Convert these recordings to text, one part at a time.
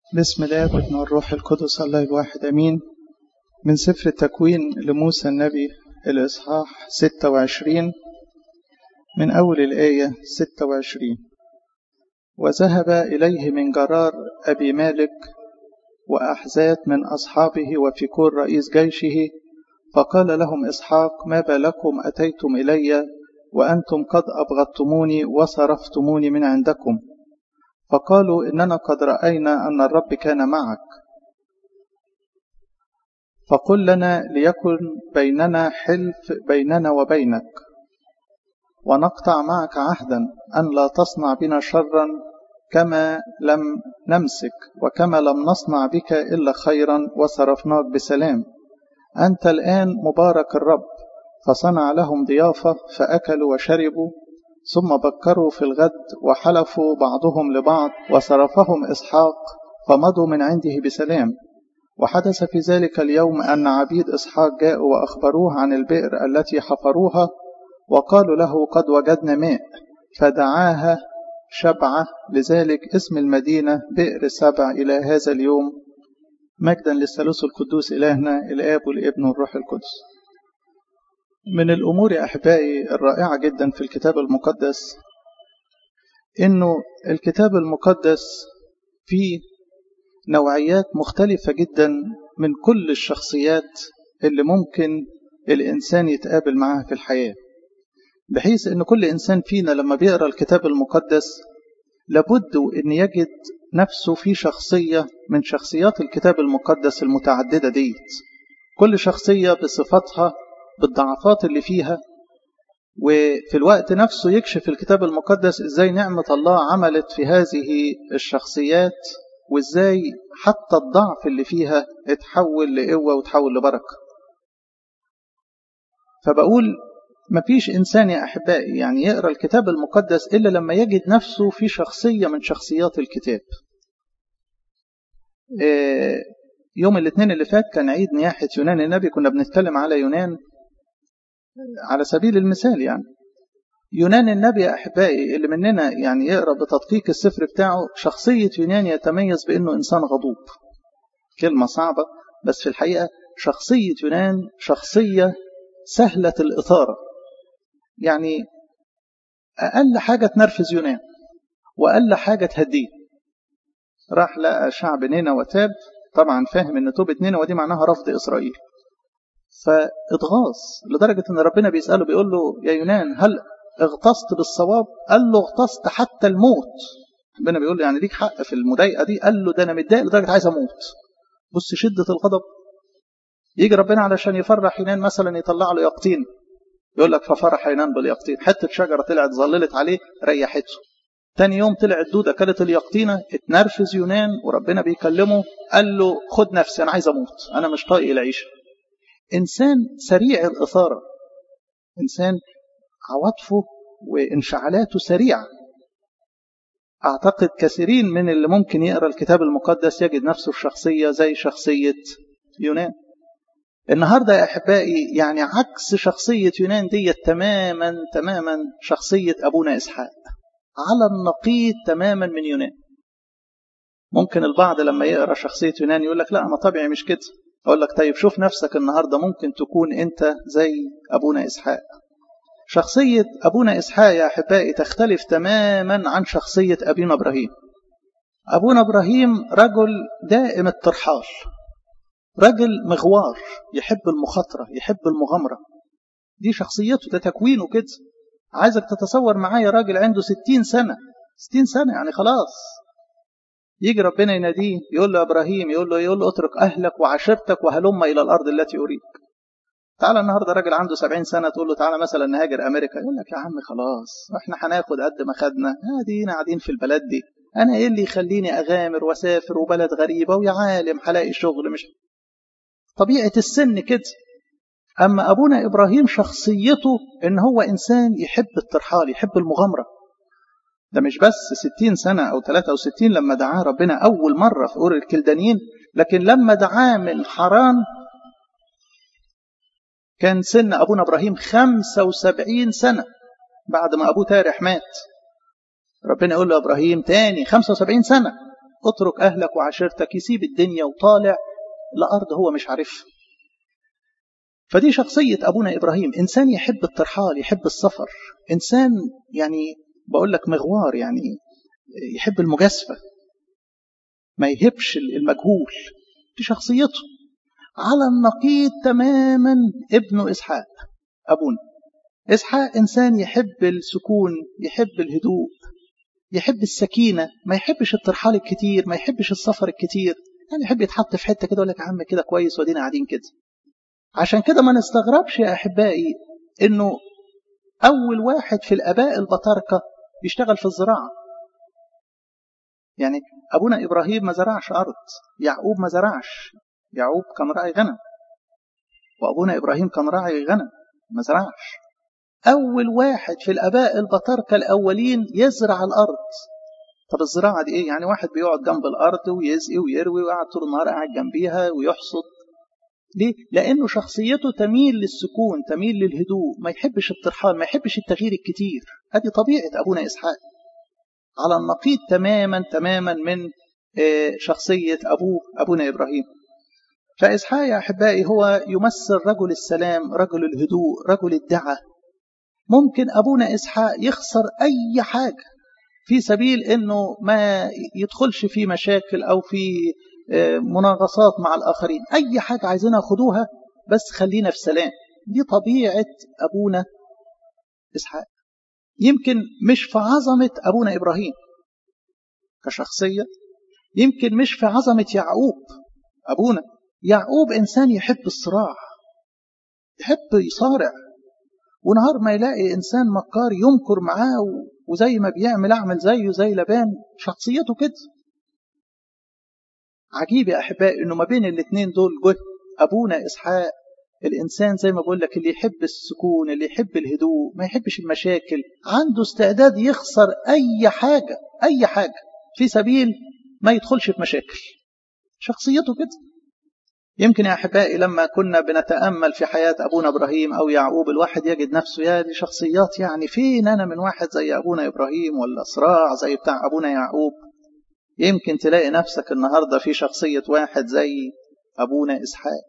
بسم الله والابن والروح القدس الله الواحد امين من سفر التكوين لموسى النبي الاصحاح 26 من اول الايه 26 وذهب اليه من جرار ابي مالك واحزات من اصحابه وفيكور رئيس جيشه فقال لهم اسحاق ما بالكم اتيتم الي وانتم قد ابغضتموني وصرفتموني من عندكم فقالوا إننا قد رأينا أن الرب كان معك فقل لنا ليكن بيننا حلف بيننا وبينك ونقطع معك عهدا أن لا تصنع بنا شرا كما لم نمسك وكما لم نصنع بك إلا خيرا وصرفناك بسلام أنت الآن مبارك الرب فصنع لهم ضيافة فأكلوا وشربوا ثم بكروا في الغد وحلفوا بعضهم لبعض وصرفهم إسحاق فمضوا من عنده بسلام وحدث في ذلك اليوم أن عبيد إسحاق جاءوا وأخبروه عن البئر التي حفروها وقالوا له قد وجدنا ماء فدعاها شبعة لذلك اسم المدينة بئر سبع إلى هذا اليوم مجدا للثالوث القدوس إلهنا الآب والابن والروح القدس من الأمور يا أحبائي الرائعة جدا في الكتاب المقدس إنه الكتاب المقدس فيه نوعيات مختلفة جدا من كل الشخصيات اللي ممكن الإنسان يتقابل معها في الحياة بحيث إن كل إنسان فينا لما بيقرأ الكتاب المقدس لابد إن يجد نفسه في شخصية من شخصيات الكتاب المقدس المتعددة ديت كل شخصية بصفاتها بالضعفات اللي فيها وفي الوقت نفسه يكشف الكتاب المقدس ازاي نعمة الله عملت في هذه الشخصيات وازاي حتى الضعف اللي فيها اتحول لقوة وتحول لبركة فبقول مفيش إنسان يا أحبائي يعني يقرأ الكتاب المقدس إلا لما يجد نفسه في شخصية من شخصيات الكتاب يوم الاثنين اللي فات كان عيد نياحة يونان النبي كنا بنتكلم على يونان على سبيل المثال يعني يونان النبي يا أحبائي اللي مننا يعني يقرأ بتدقيق السفر بتاعه شخصية يونان يتميز بأنه إنسان غضوب كلمة صعبة بس في الحقيقة شخصية يونان شخصية سهلة الإثارة يعني أقل حاجة تنرفز يونان وأقل حاجة تهديه راح لقى شعب نينوى وتاب طبعا فاهم ان توبة نينوى دي معناها رفض إسرائيل فاتغاظ لدرجة ان ربنا بيسأله بيقول له يا يونان هل اغتصت بالصواب قال له اغتصت حتى الموت ربنا بيقول له يعني ليك حق في المضايقة دي قال له ده انا متضايق لدرجة عايز اموت بص شدة الغضب يجي ربنا علشان يفرح يونان مثلا يطلع له يقطين يقول لك ففرح يونان باليقطين حتة شجرة طلعت ظللت عليه ريحته تاني يوم طلعت دودة كلت اليقطينة اتنرفز يونان وربنا بيكلمه قال له خد نفسي أنا عايز أموت أنا مش طايق العيشة إنسان سريع الإثارة إنسان عواطفه وانفعالاته سريعة أعتقد كثيرين من اللي ممكن يقرأ الكتاب المقدس يجد نفسه في شخصية زي شخصية يونان النهاردة يا أحبائي يعني عكس شخصية يونان دي تماما تماما شخصية أبونا إسحاق على النقيض تماما من يونان ممكن البعض لما يقرا شخصيه يونان يقول لك لا انا طبيعي مش كده اقول لك طيب شوف نفسك النهارده ممكن تكون انت زي ابونا اسحاق شخصيه ابونا اسحاق يا احبائي تختلف تماما عن شخصيه ابينا ابراهيم ابونا ابراهيم رجل دائم الترحال رجل مغوار يحب المخاطره يحب المغامره دي شخصيته ده تكوينه كده عايزك تتصور معايا راجل عنده ستين سنة ستين سنة يعني خلاص يجي ربنا يناديه يقول له إبراهيم يقول له يقول له اترك أهلك وعشيرتك وهلم إلى الأرض التي أريد تعالى النهارده راجل عنده سبعين سنة تقول له تعالى مثلا نهاجر أمريكا يقول لك يا عم خلاص احنا هناخد قد ما خدنا ادينا قاعدين في البلد دي أنا إيه اللي يخليني أغامر وأسافر وبلد غريبة ويا عالم هلاقي شغل مش طبيعة السن كده أما أبونا إبراهيم شخصيته إن هو إنسان يحب الترحال يحب المغامرة ده مش بس ستين سنة أو ثلاثة أو ستين لما دعاه ربنا أول مرة في أور الكلدانيين لكن لما دعاه من حران كان سن أبونا إبراهيم خمسة وسبعين سنة بعد ما أبوه تارح مات ربنا يقول له إبراهيم تاني خمسة وسبعين سنة اترك أهلك وعشيرتك يسيب الدنيا وطالع لأرض هو مش عارفها فدي شخصية أبونا إبراهيم إنسان يحب الترحال يحب السفر إنسان يعني بقول لك مغوار يعني يحب المجازفة ما يهبش المجهول دي شخصيته على النقيض تماما ابنه إسحاق أبونا إسحاق إنسان يحب السكون يحب الهدوء يحب السكينة ما يحبش الترحال الكتير ما يحبش السفر الكتير يعني يحب يتحط في حتة كده يقول لك يا عم كده كويس ودينا قاعدين كده عشان كده ما نستغربش يا أحبائي إنه أول واحد في الآباء البطاركة يشتغل في الزراعة يعني أبونا إبراهيم ما زرعش أرض يعقوب ما زرعش يعقوب كان راعي غنم وأبونا إبراهيم كان راعي غنم ما زرعش أول واحد في الآباء البطاركة الأولين يزرع الأرض طب الزراعة دي إيه؟ يعني واحد بيقعد جنب الأرض ويزقي ويروي وقاعد طول النهار قاعد جنبيها ويحصد ليه؟ لأنه شخصيته تميل للسكون تميل للهدوء ما يحبش الترحال ما يحبش التغيير الكتير هذه طبيعة أبونا إسحاق على النقيض تماما تماما من شخصية أبوه أبونا إبراهيم فإسحاق يا أحبائي هو يمثل رجل السلام رجل الهدوء رجل الدعة ممكن أبونا إسحاق يخسر أي حاجة في سبيل أنه ما يدخلش في مشاكل أو في مناغصات مع الآخرين أي حاجة عايزينها خدوها بس خلينا في سلام دي طبيعة أبونا إسحاق يمكن مش في عظمة أبونا إبراهيم كشخصية يمكن مش في عظمة يعقوب أبونا يعقوب إنسان يحب الصراع يحب يصارع ونهار ما يلاقي إنسان مكار يمكر معاه وزي ما بيعمل أعمل زيه زي لبان شخصيته كده عجيب يا أحبائي إنه ما بين الاثنين دول جه أبونا إسحاق الإنسان زي ما بقول لك اللي يحب السكون اللي يحب الهدوء ما يحبش المشاكل عنده استعداد يخسر أي حاجة أي حاجة في سبيل ما يدخلش في مشاكل شخصيته كده يمكن يا أحبائي لما كنا بنتأمل في حياة أبونا إبراهيم أو يعقوب الواحد يجد نفسه يا دي شخصيات يعني فين أنا من واحد زي أبونا إبراهيم ولا صراع زي بتاع أبونا يعقوب يمكن تلاقي نفسك النهاردة في شخصية واحد زي أبونا إسحاق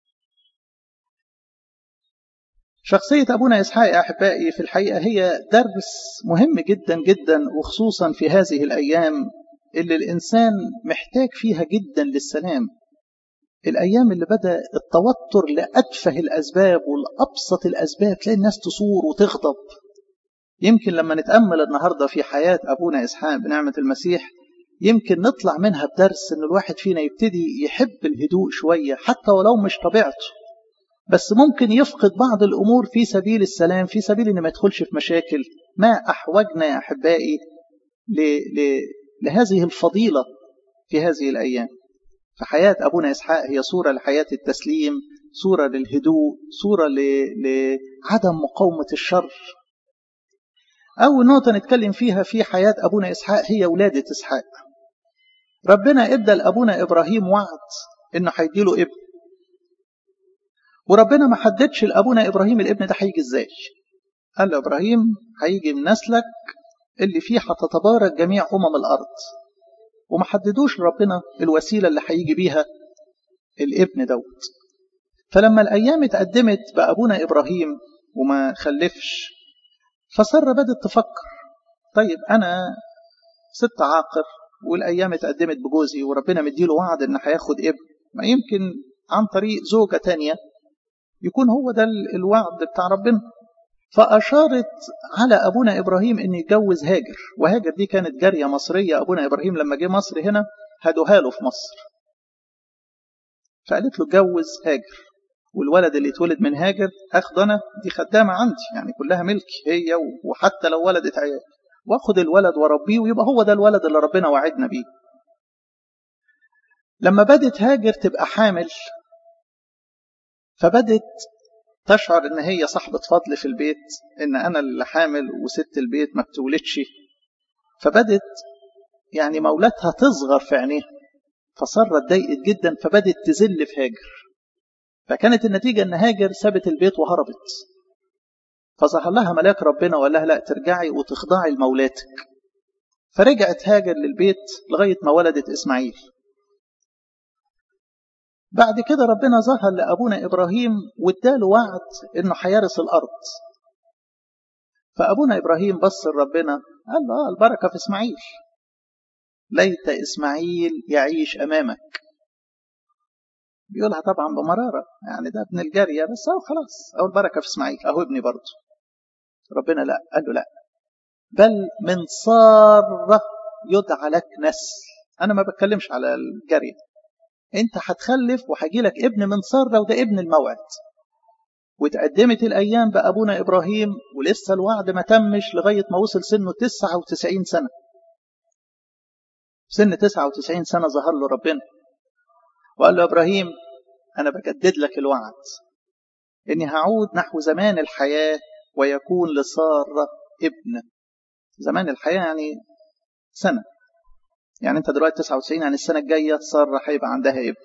شخصية أبونا إسحاق يا أحبائي في الحقيقة هي درس مهم جدا جدا وخصوصا في هذه الأيام اللي الإنسان محتاج فيها جدا للسلام الأيام اللي بدأ التوتر لأتفه الأسباب والأبسط الأسباب تلاقي الناس تصور وتغضب يمكن لما نتأمل النهاردة في حياة أبونا إسحاق بنعمة المسيح يمكن نطلع منها بدرس إن الواحد فينا يبتدي يحب الهدوء شوية حتى ولو مش طبيعته بس ممكن يفقد بعض الأمور في سبيل السلام في سبيل إن ما يدخلش في مشاكل ما أحوجنا يا أحبائي ل... ل... لهذه الفضيلة في هذه الأيام فحياة أبونا إسحاق هي صورة لحياة التسليم صورة للهدوء صورة ل... لعدم مقاومة الشر أول نقطة نتكلم فيها في حياة أبونا إسحاق هي ولادة إسحاق ربنا ادى لأبونا إبراهيم وعد إنه هيديله ابن وربنا ما حددش لأبونا إبراهيم الابن ده هيجي إزاي قال له إبراهيم هيجي من نسلك اللي فيه هتتبارك جميع أمم الأرض وما حددوش ربنا الوسيلة اللي هيجي بيها الابن دوت فلما الأيام اتقدمت بأبونا إبراهيم وما خلفش فسارة بدت تفكر طيب أنا ست عاقر والأيام اتقدمت بجوزي وربنا مديله وعد إن هياخد ابن ما يمكن عن طريق زوجة تانية يكون هو ده الوعد بتاع ربنا فأشارت على أبونا إبراهيم أن يتجوز هاجر وهاجر دي كانت جارية مصرية أبونا إبراهيم لما جه مصر هنا هدوها له في مصر فقالت له اتجوز هاجر والولد اللي اتولد من هاجر اخده انا دي خدامه عندي يعني كلها ملكي هي وحتى لو ولدت عيال واخد الولد واربيه ويبقى هو ده الولد اللي ربنا وعدنا بيه لما بدت هاجر تبقى حامل فبدت تشعر ان هي صاحبة فضل في البيت ان انا اللي حامل وست البيت ما بتولدش فبدت يعني مولاتها تصغر في عينيها فصارت اتضايقت جدا فبدت تذل في هاجر فكانت النتيجة ان هاجر سابت البيت وهربت فظهر لها ملاك ربنا وقال لها لا ترجعي وتخضعي لمولاتك فرجعت هاجر للبيت لغاية ما ولدت إسماعيل بعد كده ربنا ظهر لأبونا إبراهيم واداله وعد إنه هيرث الأرض فأبونا إبراهيم بص لربنا قال له آه البركة في إسماعيل ليت إسماعيل يعيش أمامك بيقولها طبعا بمرارة يعني ده ابن الجارية بس أهو خلاص أهو البركة في إسماعيل أهو ابني برضه ربنا لا قال له لا بل من صار يدعى لك نسل أنا ما بتكلمش على الجارية أنت هتخلف وهيجي لك ابن من سارة وده ابن الموعد وتقدمت الأيام بأبونا إبراهيم ولسه الوعد ما تمش لغاية ما وصل سنه 99 سنة سن 99 سنة ظهر له ربنا وقال له إبراهيم أنا بجدد لك الوعد إني هعود نحو زمان الحياة ويكون لسارة ابن زمان الحياة يعني سنة يعني أنت دلوقتي 99 يعني السنة الجاية سارة هيبقى عندها ابن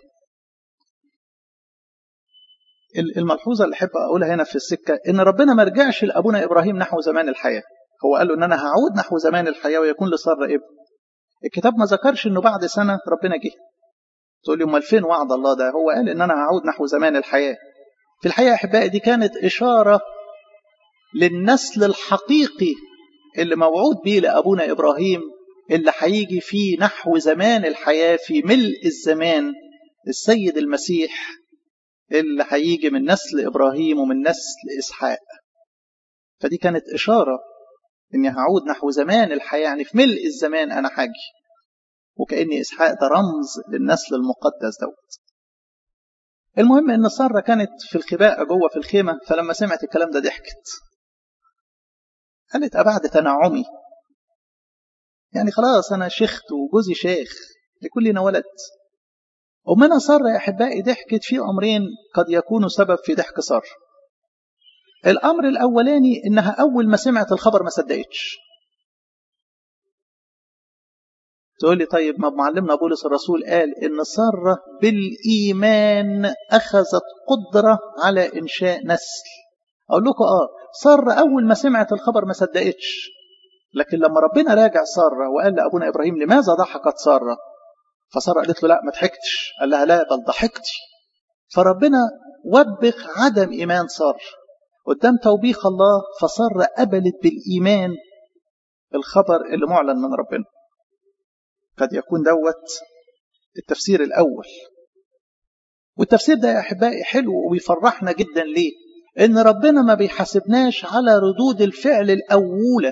الملحوظة اللي أحب أقولها هنا في السكة إن ربنا ما رجعش لأبونا إبراهيم نحو زمان الحياة هو قال له إن أنا هعود نحو زمان الحياة ويكون لسارة ابن الكتاب ما ذكرش إنه بعد سنة ربنا جه تقول لي امال فين وعد الله ده هو قال ان انا هعود نحو زمان الحياه في الحقيقه احبائي دي كانت اشاره للنسل الحقيقي اللي موعود بيه لابونا ابراهيم اللي هيجي فيه نحو زمان الحياه في ملء الزمان السيد المسيح اللي هيجي من نسل ابراهيم ومن نسل اسحاق فدي كانت اشاره اني هعود نحو زمان الحياه يعني في ملء الزمان انا هاجي وكأن إسحاق ده رمز للنسل المقدس دوت المهم إن سارة كانت في الخباء جوه في الخيمة فلما سمعت الكلام ده ضحكت قالت أبعد تنعمي يعني خلاص أنا شيخت وجوزي شيخ يكون لنا ولد أمنا سارة يا أحبائي ضحكت في أمرين قد يكونوا سبب في ضحك سارة الأمر الأولاني إنها أول ما سمعت الخبر ما صدقتش تقول لي طيب ما معلمنا بولس الرسول قال ان ساره بالايمان اخذت قدره على انشاء نسل اقول لكم اه ساره اول ما سمعت الخبر ما صدقتش لكن لما ربنا راجع ساره وقال لابونا ابراهيم لماذا ضحكت ساره فساره قالت له لا ما ضحكتش قال لها لا بل ضحكتي فربنا وبخ عدم ايمان ساره قدام توبيخ الله فساره قبلت بالايمان الخبر اللي معلن من ربنا قد يكون دوت التفسير الأول والتفسير ده يا أحبائي حلو وبيفرحنا جدا ليه إن ربنا ما بيحاسبناش على ردود الفعل الأولى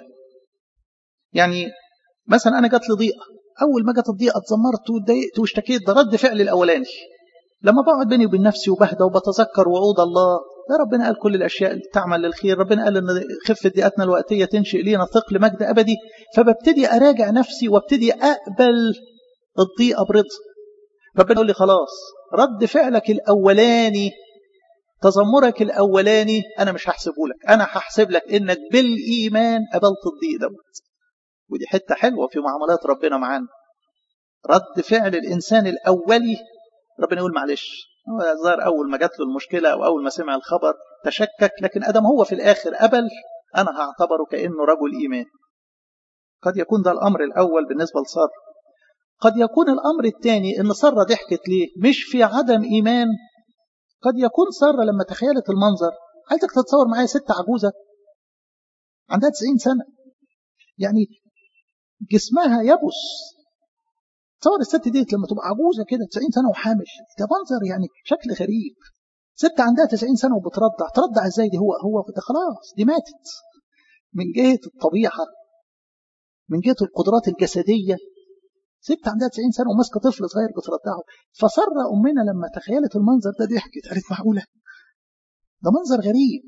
يعني مثلا أنا جات لي ضيقة أول ما جت الضيقة اتذمرت واتضايقت واشتكيت ده رد فعل الأولاني لما بقعد بيني وبين نفسي وبهدى وبتذكر وعود الله ده ربنا قال كل الأشياء اللي تعمل للخير ربنا قال إن خفة ضيقتنا الوقتية تنشئ لينا ثقل مجد أبدي فببتدي أراجع نفسي وابتدي أقبل الضيقة برضا ربنا يقول لي خلاص رد فعلك الأولاني تذمرك الأولاني أنا مش هحسبه لك أنا هحسب لك إنك بالإيمان قبلت الضيق دوت ودي حتة حلوة في معاملات ربنا معانا رد فعل الإنسان الأولي ربنا يقول معلش هو ظهر أول ما جات له المشكلة أو أول ما سمع الخبر تشكك لكن أدم هو في الآخر قبل أنا هعتبره كأنه رجل إيمان قد يكون ده الأمر الأول بالنسبة لسارة قد يكون الأمر الثاني إن سارة ضحكت ليه مش في عدم إيمان قد يكون سارة لما تخيلت المنظر عايزك تتصور معايا ست عجوزة عندها 90 سنة يعني جسمها يبس تصور الست ديت لما تبقى عجوزة كده 90 سنة وحامل ده منظر يعني شكل غريب ست عندها 90 سنة وبترضع ترضع ازاي دي هو هو ده خلاص دي ماتت من جهة الطبيعة من جهة القدرات الجسدية ست عندها 90 سنة وماسكة طفل صغير بترضعه فسر أمنا لما تخيلت المنظر ده ضحكت قالت معقولة ده منظر غريب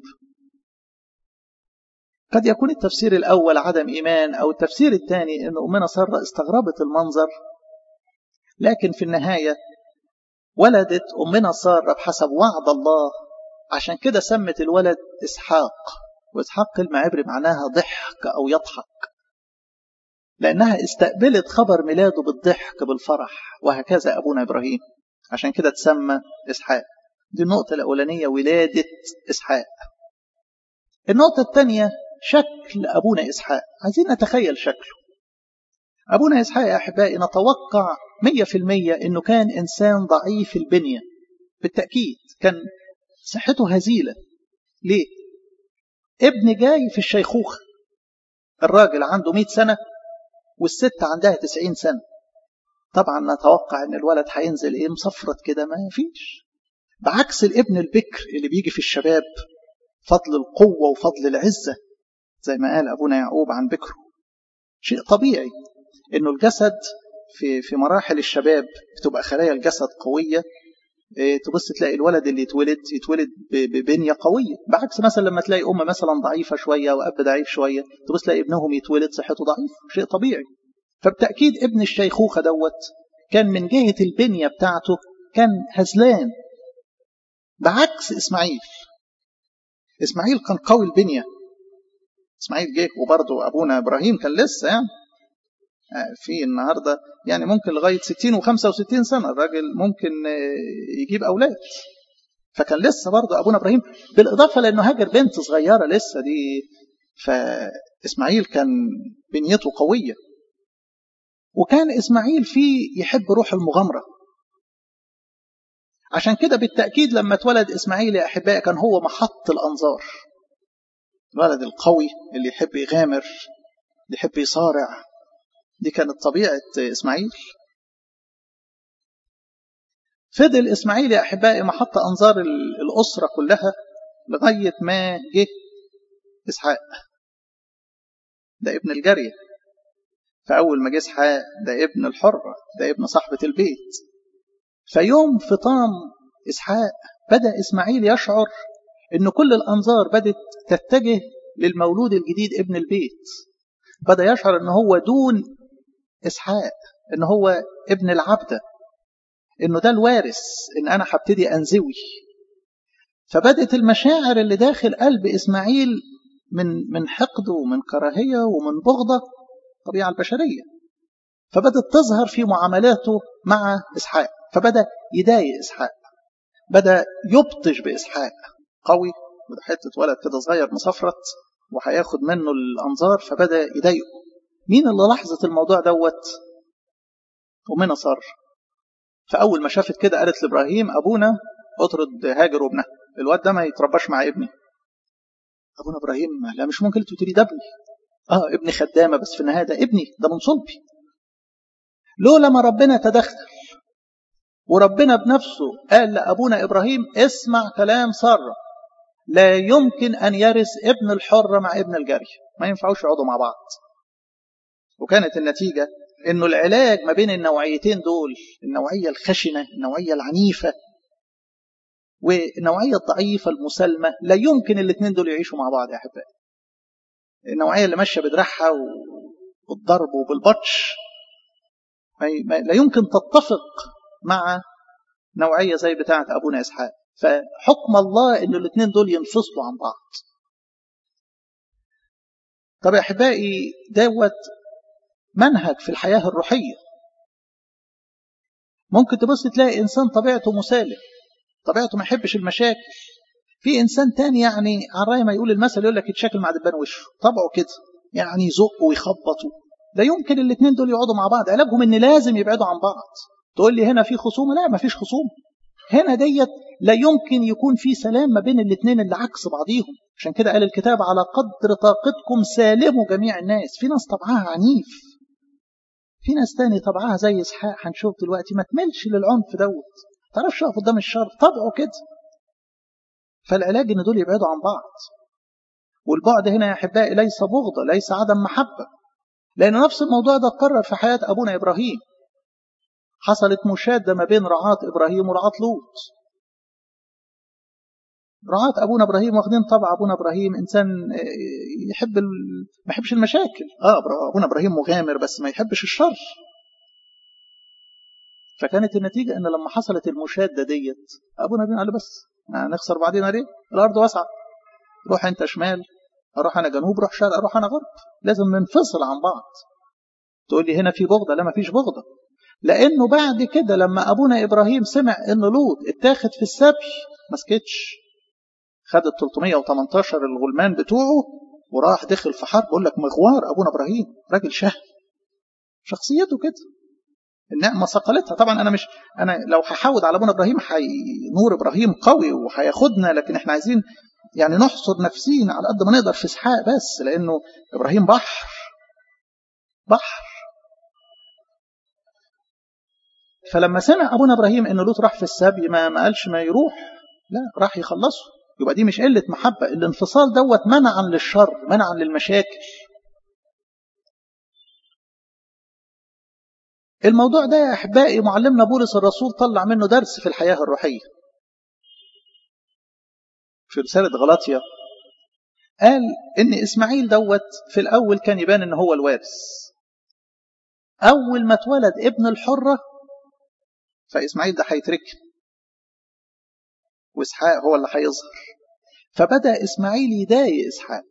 قد يكون التفسير الأول عدم إيمان أو التفسير الثاني أن أمنا سارة استغربت المنظر لكن في النهاية ولدت أمنا سارة بحسب وعد الله عشان كده سمت الولد إسحاق وإسحاق كلمة عبري معناها ضحك أو يضحك لأنها استقبلت خبر ميلاده بالضحك بالفرح وهكذا أبونا إبراهيم عشان كده تسمى إسحاق دي النقطة الأولانية ولادة إسحاق النقطة الثانية شكل أبونا إسحاق عايزين نتخيل شكله أبونا إسحاق يا أحبائي نتوقع مية في المية أنه كان إنسان ضعيف البنية بالتأكيد كان صحته هزيلة ليه؟ ابن جاي في الشيخوخة الراجل عنده مئة سنة والست عندها تسعين سنة طبعا نتوقع ان الولد هينزل ايه مصفرت كده ما فيش بعكس الابن البكر اللي بيجي في الشباب فضل القوة وفضل العزة زي ما قال أبونا يعقوب عن بكره شيء طبيعي انه الجسد في في مراحل الشباب بتبقى خلايا الجسد قويه إيه تبص تلاقي الولد اللي يتولد يتولد ببنيه قويه بعكس مثلا لما تلاقي ام مثلا ضعيفه شويه واب ضعيف شويه تبص تلاقي ابنهم يتولد صحته ضعيفه شيء طبيعي فبتاكيد ابن الشيخوخه دوت كان من جهه البنيه بتاعته كان هزلان بعكس اسماعيل اسماعيل كان قوي البنيه اسماعيل جه وبرضه ابونا ابراهيم كان لسه يعني في النهارده يعني ممكن لغايه 60 و65 سنه الراجل ممكن يجيب اولاد فكان لسه برضه ابونا ابراهيم بالاضافه لانه هاجر بنت صغيره لسه دي فاسماعيل كان بنيته قويه وكان اسماعيل فيه يحب روح المغامره عشان كده بالتاكيد لما اتولد اسماعيل يا احبائي كان هو محط الانظار الولد القوي اللي يحب يغامر اللي يحب يصارع دي كانت طبيعة إسماعيل فضل إسماعيل يا أحبائي محط أنظار الأسرة كلها لغاية ما جه إسحاق ده ابن الجارية فأول ما جه إسحاق ده ابن الحرة ده ابن صاحبة البيت فيوم فطام إسحاق بدأ إسماعيل يشعر إن كل الأنظار بدت تتجه للمولود الجديد ابن البيت بدأ يشعر إن هو دون إسحاق إن هو ابن العبدة إنه ده الوارث إن أنا هبتدي أنزوي فبدت المشاعر اللي داخل قلب إسماعيل من من حقد ومن كراهية ومن بغضة الطبيعة البشرية فبدت تظهر في معاملاته مع إسحاق فبدأ يضايق إسحاق بدأ يبطش بإسحاق قوي وده حتة ولد كده صغير مصفرت وهياخد منه الأنظار فبدأ يضايقه مين اللي لاحظت الموضوع دوت ومنى صار فأول ما شافت كده قالت لإبراهيم أبونا اطرد هاجر وابنها الواد ده ما يترباش مع ابني أبونا إبراهيم لا مش ممكن تقولي ده ابني اه ابني خدامة بس في النهاية ده ابني ده من صلبي لولا ما ربنا تدخل وربنا بنفسه قال لأبونا إبراهيم اسمع كلام سارة لا يمكن أن يرث ابن الحر مع ابن الجري ما ينفعوش يقعدوا مع بعض وكانت النتيجة انه العلاج ما بين النوعيتين دول النوعية الخشنة النوعية العنيفة والنوعية الضعيفة المسالمة لا يمكن الاثنين دول يعيشوا مع بعض يا أحبائي النوعية اللي ماشية بدراعها والضرب وبالبطش لا يمكن تتفق مع نوعية زي بتاعة أبونا إسحاق فحكم الله أن الاثنين دول ينفصلوا عن بعض طب يا أحبائي دوت منهج في الحياة الروحية ممكن تبص تلاقي إنسان طبيعته مسالم طبيعته ما يحبش المشاكل في إنسان تاني يعني على رأي ما يقول المثل يقول لك يتشاكل مع دبان وشه طبعه كده يعني يزق ويخبط لا يمكن الاثنين دول يقعدوا مع بعض علاجهم ان لازم يبعدوا عن بعض تقول لي هنا في خصومه لا ما فيش خصومه هنا ديت لا يمكن يكون في سلام ما بين الاثنين اللي عكس بعضيهم عشان كده قال الكتاب على قدر طاقتكم سالموا جميع الناس في ناس طبعها عنيف في ناس تاني طبعها زي اسحاق هنشوف دلوقتي ما تملش للعنف دوت تعرفش يقف قدام الشر طبعه كده فالعلاج ان دول يبعدوا عن بعض والبعد هنا يا احبائي ليس بغضه ليس عدم محبه لان نفس الموضوع ده اتكرر في حياه ابونا ابراهيم حصلت مشاده ما بين رعاه ابراهيم ورعاه لوط رعاة أبونا إبراهيم واخدين طبع أبونا إبراهيم إنسان يحب ال... ما يحبش المشاكل آه أبونا إبراهيم مغامر بس ما يحبش الشر فكانت النتيجة إن لما حصلت المشادة ديت أبونا إبراهيم قال له بس نخسر بعضنا ليه؟ الأرض واسعة روح أنت شمال أروح أنا جنوب روح شرق أروح أنا غرب لازم ننفصل عن بعض تقول لي هنا في بغضة لا ما فيش بغضة لأنه بعد كده لما أبونا إبراهيم سمع إن لوط اتاخد في السبي ما سكتش خد ال 318 الغلمان بتوعه وراح دخل في حرب بقول لك مغوار ابونا ابراهيم راجل شهم شخصيته كده النعمة صقلتها طبعا أنا مش أنا لو هحاول على أبونا إبراهيم حي... نور إبراهيم قوي وهياخدنا لكن إحنا عايزين يعني نحصر نفسينا على قد ما نقدر في إسحاق بس لأنه إبراهيم بحر بحر فلما سمع أبونا إبراهيم إن لوط راح في السبي ما, ما قالش ما يروح لا راح يخلصه يبقى دي مش قلة محبة الانفصال دوت منعا للشر منعا للمشاكل الموضوع ده يا أحبائي معلمنا بولس الرسول طلع منه درس في الحياة الروحية في رسالة غلاطيا قال إن إسماعيل دوت في الأول كان يبان إن هو الوارث أول ما اتولد ابن الحرة فإسماعيل ده هيتركن وإسحاق هو اللي هيظهر فبدأ إسماعيل يضايق إسحاق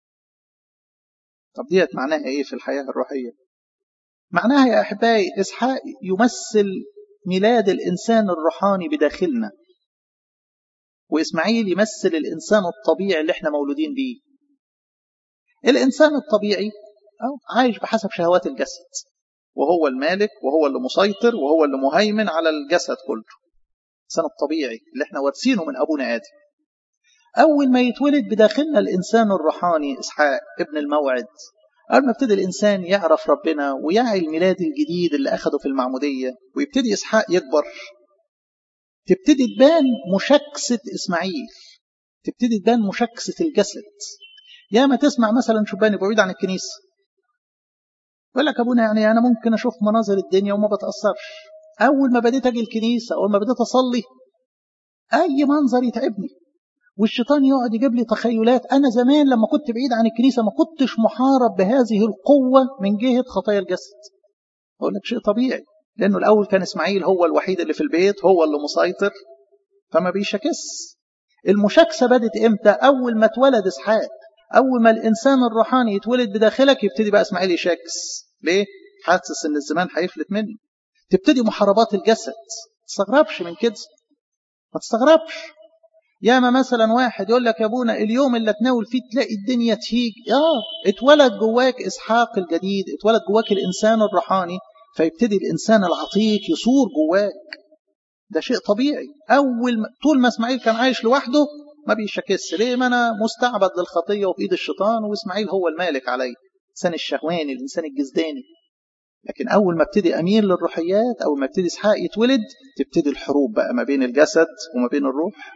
طب ديت معناها إيه في الحياة الروحية معناها يا أحبائي إسحاق يمثل ميلاد الإنسان الروحاني بداخلنا وإسماعيل يمثل الإنسان الطبيعي اللي احنا مولودين بيه الإنسان الطبيعي أو عايش بحسب شهوات الجسد وهو المالك وهو اللي مسيطر وهو اللي مهيمن على الجسد كله الإنسان الطبيعي اللي احنا وارثينه من أبونا آدم أول ما يتولد بداخلنا الإنسان الروحاني إسحاق ابن الموعد أول ما ابتدي الإنسان يعرف ربنا ويعي الميلاد الجديد اللي أخده في المعمودية ويبتدي إسحاق يكبر تبتدي تبان مشاكسة إسماعيل تبتدي تبان مشاكسة الجسد يا ما تسمع مثلا شبان بعيد عن الكنيسة يقول لك أبونا يعني أنا ممكن أشوف مناظر الدنيا وما بتأثرش أول ما بديت أجي الكنيسة أول ما بديت أصلي أي منظر يتعبني والشيطان يقعد يجيب لي تخيلات أنا زمان لما كنت بعيد عن الكنيسة ما كنتش محارب بهذه القوة من جهة خطايا الجسد أقول لك شيء طبيعي لأنه الأول كان إسماعيل هو الوحيد اللي في البيت هو اللي مسيطر فما بيشكس المشاكسة بدت إمتى أول ما اتولد إسحاق أول ما الإنسان الروحاني يتولد بداخلك يبتدي بقى إسماعيل يشاكس ليه؟ حاسس إن الزمان هيفلت مني تبتدي محاربات الجسد ما تستغربش من كده ما تستغربش ياما مثلا واحد يقول لك يا ابونا اليوم اللي تناول فيه تلاقي الدنيا تهيج اه اتولد جواك اسحاق الجديد اتولد جواك الانسان الروحاني فيبتدي الانسان العتيق يصور جواك ده شيء طبيعي اول ما طول ما اسماعيل كان عايش لوحده ما بيشكس ليه ما انا مستعبد للخطيه وفي ايد الشيطان واسماعيل هو المالك علي الانسان الشهواني الانسان الجزداني لكن اول ما ابتدي اميل للروحيات اول ما ابتدي اسحاق يتولد تبتدي الحروب بقى ما بين الجسد وما بين الروح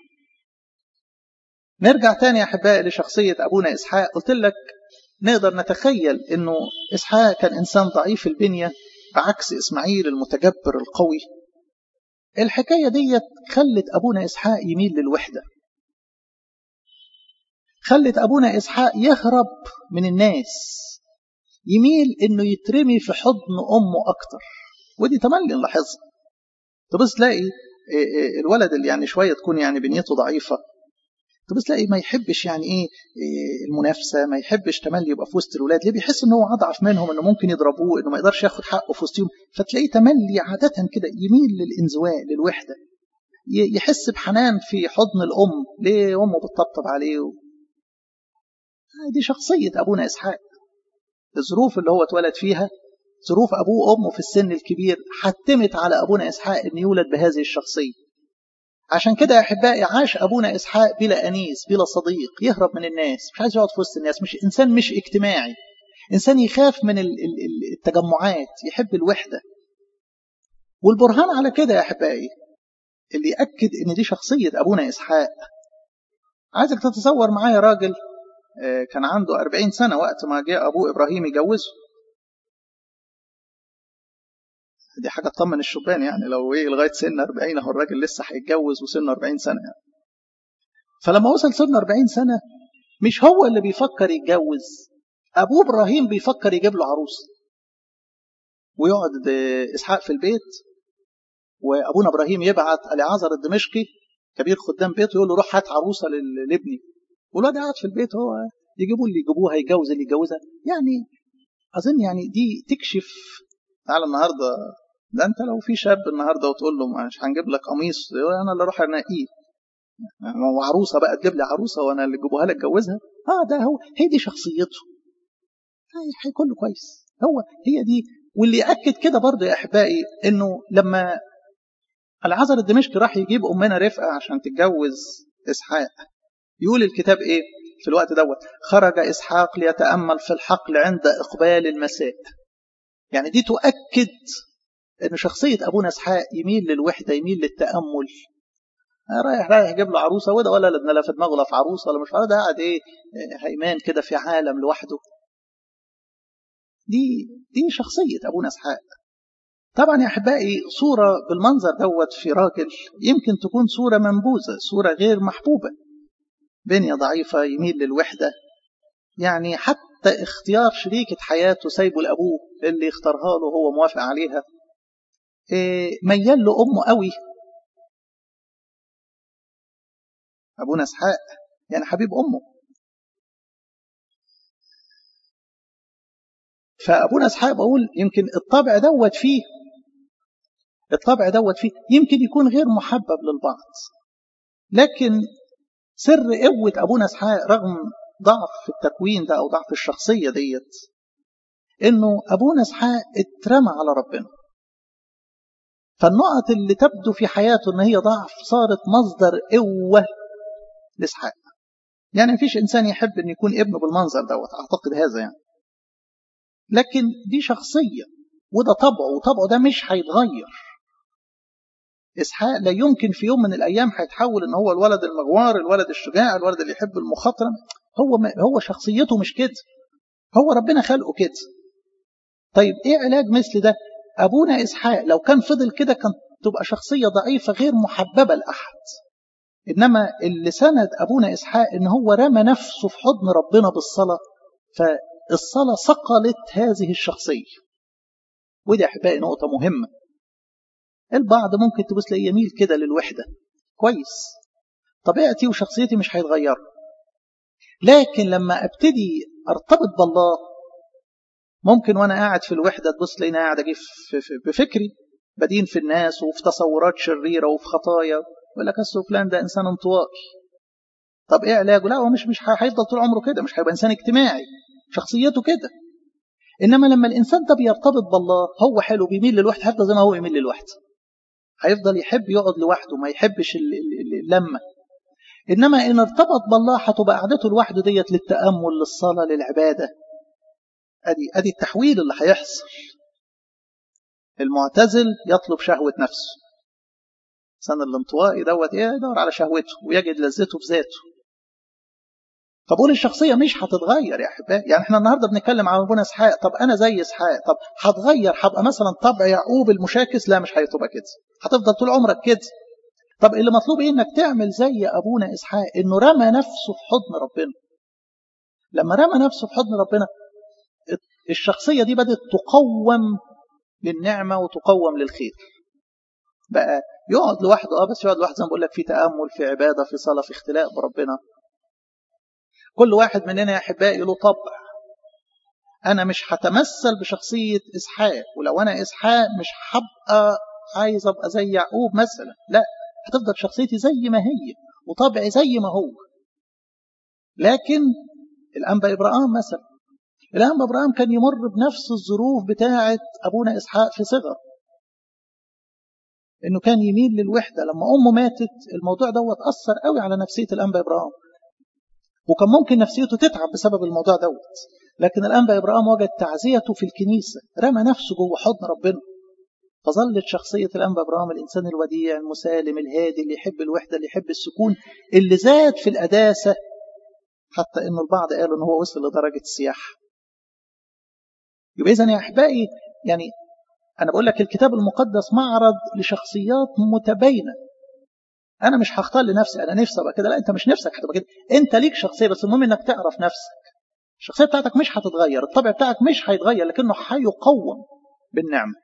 نرجع تاني يا احبائي لشخصيه ابونا اسحاق قلت لك نقدر نتخيل انه اسحاق كان انسان ضعيف البنيه بعكس اسماعيل المتجبر القوي الحكايه ديت خلت ابونا اسحاق يميل للوحده خلت ابونا اسحاق يهرب من الناس يميل انه يترمي في حضن امه اكتر ودي تملي نلاحظها تبص تلاقي الولد اللي يعني شويه تكون يعني بنيته ضعيفه تبص تلاقي ما يحبش يعني ايه المنافسه ما يحبش تملي يبقى في وسط الولاد ليه بيحس ان هو اضعف منهم انه ممكن يضربوه انه ما يقدرش ياخد حقه في وسطهم فتلاقيه تملي عاده كده يميل للانزواء للوحده يحس بحنان في حضن الام ليه امه بتطبطب عليه دي شخصيه ابونا اسحاق الظروف اللي هو اتولد فيها ظروف ابوه وامه في السن الكبير حتمت على ابونا اسحاق ان يولد بهذه الشخصيه عشان كده يا احبائي عاش ابونا اسحاق بلا انيس بلا صديق يهرب من الناس مش عايز يقعد في وسط الناس مش انسان مش اجتماعي انسان يخاف من التجمعات يحب الوحده والبرهان على كده يا احبائي اللي ياكد ان دي شخصيه ابونا اسحاق عايزك تتصور معايا راجل كان عنده 40 سنة وقت ما جاء أبوه إبراهيم يجوزه دي حاجة تطمن الشبان يعني لو إيه لغاية سن 40 أهو الراجل لسه هيتجوز وسنه 40 سنة يعني. فلما وصل سن 40 سنة مش هو اللي بيفكر يتجوز أبوه إبراهيم بيفكر يجيب له عروسة ويقعد إسحاق في البيت وأبونا إبراهيم يبعت العازر الدمشقي كبير خدام بيته يقول له روح هات عروسة لابني والواد قاعد في البيت هو يجيبوا اللي يجيبوها يتجوز اللي يتجوزها يعني اظن يعني دي تكشف تعالى النهارده ده انت لو في شاب النهارده وتقول له مش هنجيب لك قميص انا اللي اروح انقيه وعروسه بقى تجيب لي عروسه وانا اللي اجيبوها لك اتجوزها اه ده هو هي دي شخصيته هي كله كويس هو هي دي واللي يأكد كده برضه يا أحبائي إنه لما العذر الدمشقي راح يجيب أمنا رفقة عشان تتجوز إسحاق يقول الكتاب إيه في الوقت دوت خرج إسحاق ليتأمل في الحقل عند إقبال المساء يعني دي تؤكد إن شخصية أبونا إسحاق يميل للوحدة يميل للتأمل رايح رايح يجيب له عروسه وده ولا لا في دماغه لا في عروسه ولا مش عارف ده قاعد ايه هيمان كده في عالم لوحده دي دي شخصيه ابونا اسحاق طبعا يا احبائي صوره بالمنظر دوت في راجل يمكن تكون صوره منبوذه صوره غير محبوبه بنيه ضعيفه يميل للوحده يعني حتى اختيار شريكه حياته سايبه لابوه اللي اختارها له هو موافق عليها إيه ميال له امه قوي أبونا إسحاق يعني حبيب أمه فأبونا إسحاق بقول يمكن الطبع دوت فيه الطبع دوت فيه يمكن يكون غير محبب للبعض لكن سر قوة أبونا إسحاق رغم ضعف التكوين ده أو ضعف الشخصية ديت إنه أبونا إسحاق اترمى على ربنا فالنقط اللي تبدو في حياته إن هي ضعف صارت مصدر قوة لإسحاق يعني مفيش إنسان يحب أن يكون ابنه بالمنظر دوت أعتقد هذا يعني لكن دي شخصية وده طبعه وطبعه ده مش هيتغير إسحاق لا يمكن في يوم من الأيام هيتحول إن هو الولد المغوار الولد الشجاع الولد اللي يحب المخاطرة هو ما هو شخصيته مش كده هو ربنا خلقه كده طيب إيه علاج مثل ده أبونا إسحاق لو كان فضل كده كان تبقى شخصية ضعيفة غير محببة لأحد إنما اللي سند أبونا إسحاق إن هو رمى نفسه في حضن ربنا بالصلاة فالصلاة صقلت هذه الشخصية ودي أحبائي نقطة مهمة البعض ممكن تبص لي يميل كده للوحدة كويس طبيعتي وشخصيتي مش هيتغيروا لكن لما ابتدي ارتبط بالله ممكن وانا قاعد في الوحده تبص لي قاعد اجي بفكري بدين في الناس وفي تصورات شريره وفي خطايا يقول لك اصل فلان ده انسان انطوائي طب ايه علاجه لا هو مش مش هيفضل طول عمره كده مش هيبقى انسان اجتماعي شخصيته كده انما لما الانسان ده بيرتبط بالله هو حلو بيميل للوحده حتى زي ما هو يميل للوحده هيفضل يحب يقعد لوحده ما يحبش اللمه انما ان ارتبط بالله هتبقى قعدته لوحده ديت للتامل للصلاه للعباده ادي ادي التحويل اللي هيحصل المعتزل يطلب شهوه نفسه سن الانطوائي دوت ايه يدور على شهوته ويجد لذته في ذاته فبقول الشخصية مش هتتغير يا أحبائي يعني احنا النهاردة بنتكلم عن أبونا إسحاق طب أنا زي إسحاق طب هتغير هبقى مثلا طبع يعقوب المشاكس لا مش هتبقى كده هتفضل طول عمرك كده طب اللي مطلوب ايه انك تعمل زي ابونا اسحاق انه رمى نفسه في حضن ربنا لما رمى نفسه في حضن ربنا الشخصية دي بدأت تقوم للنعمة وتقوم للخير بقى يقعد لوحده اه بس يقعد لوحده زي ما بقول لك في تأمل في عبادة في صلاة في اختلاء بربنا كل واحد مننا يا أحبائي له طبع أنا مش هتمثل بشخصية إسحاق ولو أنا إسحاق مش هبقى عايز أبقى زي يعقوب مثلا لا هتفضل شخصيتي زي ما هي وطبعي زي ما هو لكن الأنبا إبراهيم مثلا الأنبا إبراهيم كان يمر بنفس الظروف بتاعة أبونا إسحاق في صغر إنه كان يميل للوحدة لما أمه ماتت الموضوع دوت أثر قوي على نفسية الأنبا إبراهيم وكان ممكن نفسيته تتعب بسبب الموضوع دوت لكن الأنبا إبراهيم وجد تعزيته في الكنيسة رمى نفسه جوه حضن ربنا فظلت شخصية الأنبا إبراهيم الإنسان الوديع المسالم الهادي اللي يحب الوحدة اللي يحب السكون اللي زاد في القداسة حتى إنه البعض قالوا إن هو وصل لدرجة السياحة يبقى إذا يا أحبائي يعني أنا بقول لك الكتاب المقدس معرض لشخصيات متباينة أنا مش هختار لنفسي أنا نفسي أبقى كده لا أنت مش نفسك هتبقى كده أنت ليك شخصية بس المهم إنك تعرف نفسك الشخصية بتاعتك مش هتتغير الطبع بتاعك مش هيتغير لكنه هيقوم بالنعمة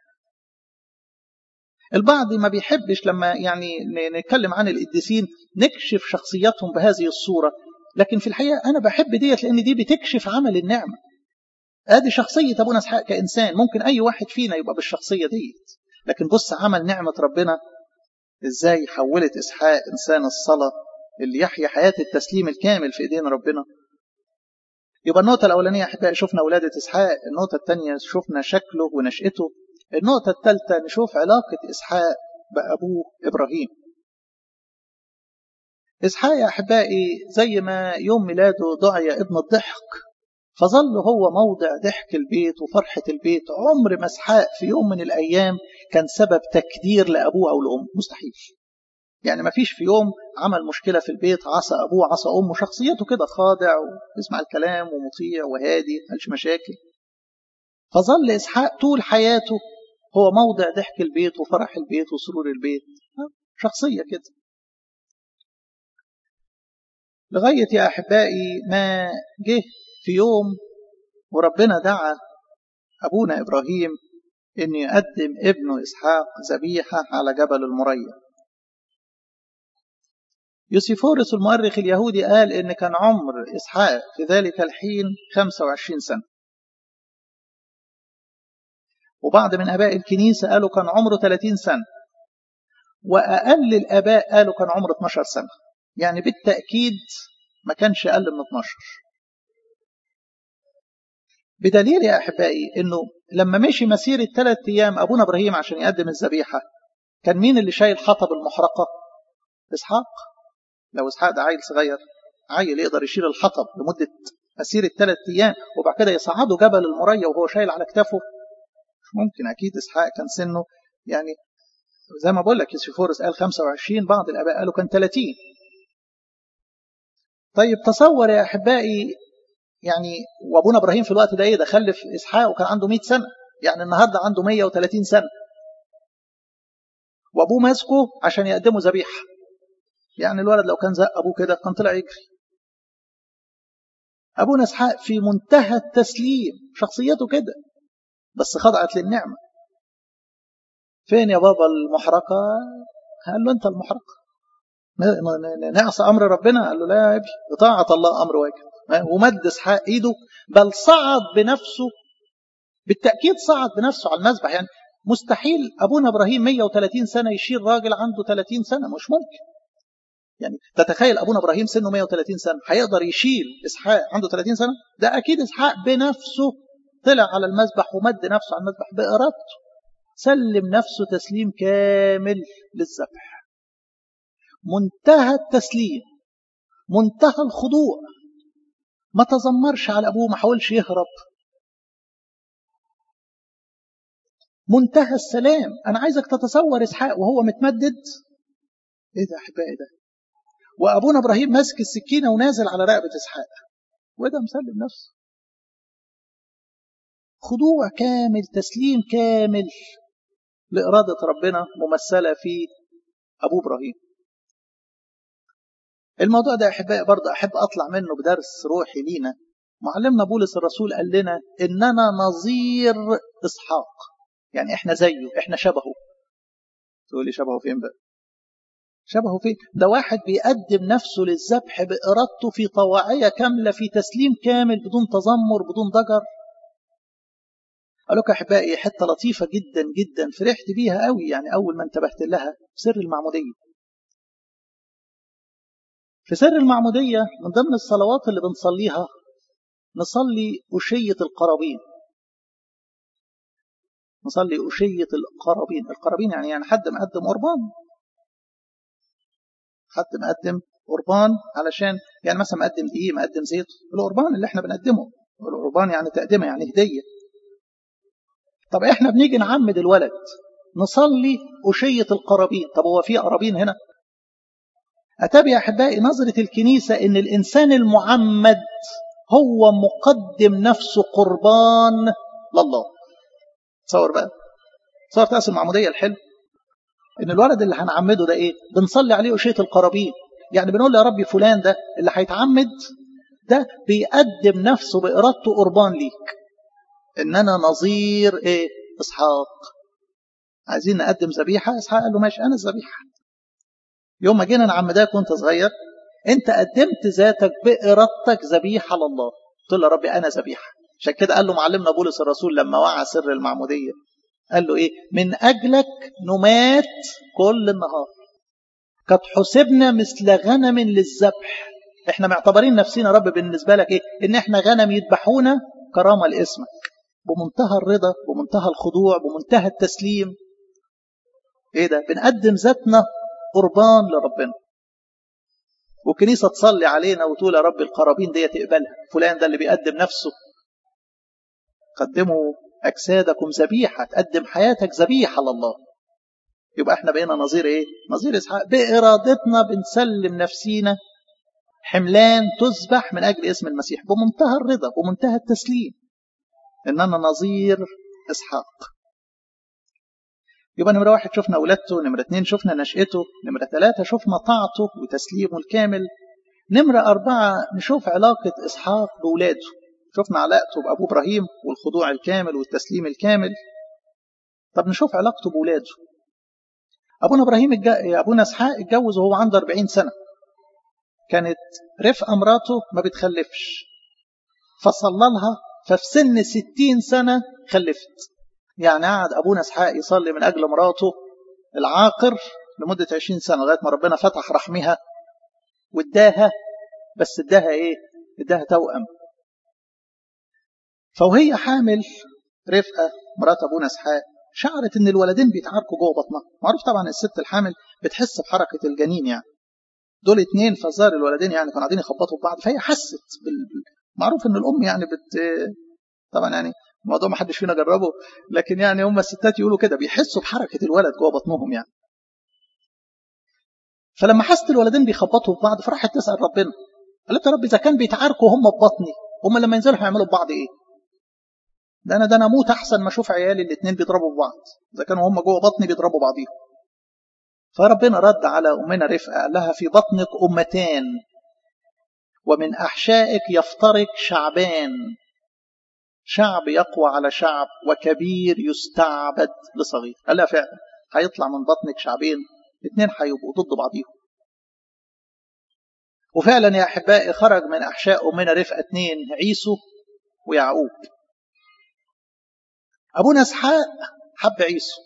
البعض ما بيحبش لما يعني نتكلم عن القديسين نكشف شخصياتهم بهذه الصورة لكن في الحقيقة أنا بحب ديت لأن دي بتكشف عمل النعمة ادي شخصية ابونا اسحاق كإنسان ممكن أي واحد فينا يبقى بالشخصية ديت لكن بص عمل نعمة ربنا ازاي حولت اسحاق انسان الصلاة اللي يحيا حياة التسليم الكامل في ايدين ربنا يبقى النقطة الأولانية أحبائي شفنا ولادة إسحاق النقطة الثانية شفنا شكله ونشأته النقطة الثالثة نشوف علاقة إسحاق بأبوه إبراهيم إسحاق يا أحبائي زي ما يوم ميلاده دعي ابن الضحك فظل هو موضع ضحك البيت وفرحة البيت عمر ما إسحاق في يوم من الأيام كان سبب تكدير لأبوه أو لأمه مستحيل يعني ما فيش في يوم عمل مشكلة في البيت عصى أبوه عصى أمه شخصيته كده خاضع ويسمع الكلام ومطيع وهادي مالش مشاكل فظل إسحاق طول حياته هو موضع ضحك البيت وفرح البيت وسرور البيت شخصية كده لغاية يا أحبائي ما جه في يوم وربنا دعا أبونا إبراهيم أن يقدم ابنه إسحاق ذبيحة على جبل المريا يوسيفورس المؤرخ اليهودي قال إن كان عمر إسحاق في ذلك الحين 25 سنة وبعض من أباء الكنيسة قالوا كان عمره 30 سنة وأقل الآباء قالوا كان عمره 12 سنة يعني بالتأكيد ما كانش أقل من 12 بدليل يا أحبائي أنه لما مشي مسيرة ثلاث أيام أبونا إبراهيم عشان يقدم الذبيحة كان مين اللي شايل حطب المحرقة؟ إسحاق لو إسحاق ده عيل صغير عيل يقدر يشيل الحطب لمدة مسيرة ثلاث أيام وبعد كده يصعدوا جبل المريا وهو شايل على كتافه مش ممكن أكيد إسحاق كان سنه يعني زي ما بقول لك يوسيفورس قال 25 بعض الآباء قالوا كان 30 طيب تصور يا أحبائي يعني وابونا ابراهيم في الوقت ده ايه ده خلف اسحاق وكان عنده 100 سنه يعني النهارده عنده 130 سنه وابوه ماسكه عشان يقدمه ذبيحه يعني الولد لو كان زق ابوه كده كان طلع يجري ابونا اسحاق في منتهى التسليم شخصيته كده بس خضعت للنعمه فين يا بابا المحرقه قال له انت المحرقه نعصى امر ربنا قال له لا يا ابني بطاعه الله امر واجب ومد اسحاق ايده بل صعد بنفسه بالتاكيد صعد بنفسه على المذبح يعني مستحيل ابونا ابراهيم 130 سنه يشيل راجل عنده 30 سنه مش ممكن يعني تتخيل ابونا ابراهيم سنه 130 سنه هيقدر يشيل اسحاق عنده 30 سنه ده اكيد اسحاق بنفسه طلع على المذبح ومد نفسه على المذبح بارادته سلم نفسه تسليم كامل للذبح منتهى التسليم منتهى الخضوع ما تذمرش على ابوه ما حاولش يهرب منتهى السلام انا عايزك تتصور اسحاق وهو متمدد ايه ده احبائي ده وابونا ابراهيم ماسك السكينه ونازل على رقبه اسحاق وده مسلم نفسه خضوع كامل تسليم كامل لإرادة ربنا ممثلة في أبو إبراهيم الموضوع ده أحبائي برضه أحب أطلع منه بدرس روحي لينا معلمنا بولس الرسول قال لنا إننا نظير إسحاق يعني إحنا زيه إحنا شبهه تقول لي شبهه فين بقى شبهه فين ده واحد بيقدم نفسه للذبح بإرادته في طواعية كاملة في تسليم كامل بدون تذمر بدون ضجر قال لك أحبائي حتة لطيفة جدا جدا فرحت بيها قوي يعني أول ما انتبهت لها سر المعمودية في سر المعمودية من ضمن الصلوات اللي بنصليها نصلي أشية القرابين نصلي أشية القرابين القرابين يعني يعني حد مقدم قربان حد مقدم قربان علشان يعني مثلا مقدم دقيق مقدم زيت القربان اللي احنا بنقدمه القربان يعني تقدمه يعني هدية طب احنا بنيجي نعمد الولد نصلي أشية القرابين طب هو في قرابين هنا أتابع أحبائي نظرة الكنيسة إن الإنسان المعمد هو مقدم نفسه قربان لله تصور بقى تصور تأس المعمودية الحلو إن الولد اللي هنعمده ده إيه بنصلي عليه أشية القرابين يعني بنقول يا ربي فلان ده اللي هيتعمد ده بيقدم نفسه بإرادته قربان ليك إن أنا نظير إيه إسحاق عايزين نقدم ذبيحة إسحاق قال له ماشي أنا الذبيحة يوم ما جينا نعمداك وانت صغير انت قدمت ذاتك بارادتك ذبيحه لله قلت له يا ربي انا ذبيحه عشان كده قال له معلمنا بولس الرسول لما وعى سر المعموديه قال له ايه من اجلك نمات كل النهار قد حسبنا مثل غنم للذبح احنا معتبرين نفسنا رب بالنسبة لك ايه ان احنا غنم يذبحونا كرامة لاسمك بمنتهى الرضا بمنتهى الخضوع بمنتهى التسليم ايه ده بنقدم ذاتنا قربان لربنا والكنيسة تصلي علينا وتقول يا رب القرابين دي تقبلها فلان ده اللي بيقدم نفسه قدموا أجسادكم ذبيحة تقدم حياتك ذبيحة لله يبقى احنا بقينا نظير ايه نظير اسحاق بإرادتنا بنسلم نفسينا حملان تذبح من أجل اسم المسيح بمنتهى الرضا بمنتهى التسليم إن أنا نظير إسحاق يبقى نمرة واحد شفنا ولادته نمرة اتنين شفنا نشأته نمرة ثلاثة شفنا طاعته وتسليمه الكامل نمرة أربعة نشوف علاقة إسحاق بولاده شفنا علاقته بأبوه إبراهيم والخضوع الكامل والتسليم الكامل طب نشوف علاقته بولاده أبونا إبراهيم الج... أبونا إسحاق اتجوز وهو عنده 40 سنة كانت رفقة مراته ما بتخلفش فصلى لها ففي سن 60 سنة خلفت يعني قعد أبونا إسحاق يصلي من أجل مراته العاقر لمدة 20 سنة لغاية ما ربنا فتح رحمها واداها بس اداها ايه اداها توأم فوهي حامل رفقة مرات أبونا إسحاق شعرت ان الولدين بيتعاركوا جوه بطنها معروف طبعا الست الحامل بتحس بحركة الجنين يعني دول اتنين فزار الولدين يعني كانوا قاعدين يخبطوا في بعض فهي حست بال... معروف ان الام يعني بت طبعا يعني الموضوع ما حدش فينا جربه لكن يعني هم الستات يقولوا كده بيحسوا بحركة الولد جوه بطنهم يعني فلما حست الولدين بيخبطوا في بعض فراحت تسأل ربنا قالت يا رب إذا كان بيتعاركوا هم في بطني هم لما ينزلوا هيعملوا في بعض إيه؟ ده أنا ده أنا أموت أحسن ما أشوف عيالي الاتنين بيضربوا في بعض إذا كانوا هم جوه بطني بيضربوا بعضيهم فربنا رد على أمنا رفقة قال لها في بطنك أمتان ومن أحشائك يفترق شعبان شعب يقوى على شعب وكبير يستعبد لصغير قال لها فعلا هيطلع من بطنك شعبين اثنين هيبقوا ضد بعضيهم وفعلا يا احبائي خرج من احشاء امنا رفقه اثنين عيسو ويعقوب ابونا اسحاق حب عيسو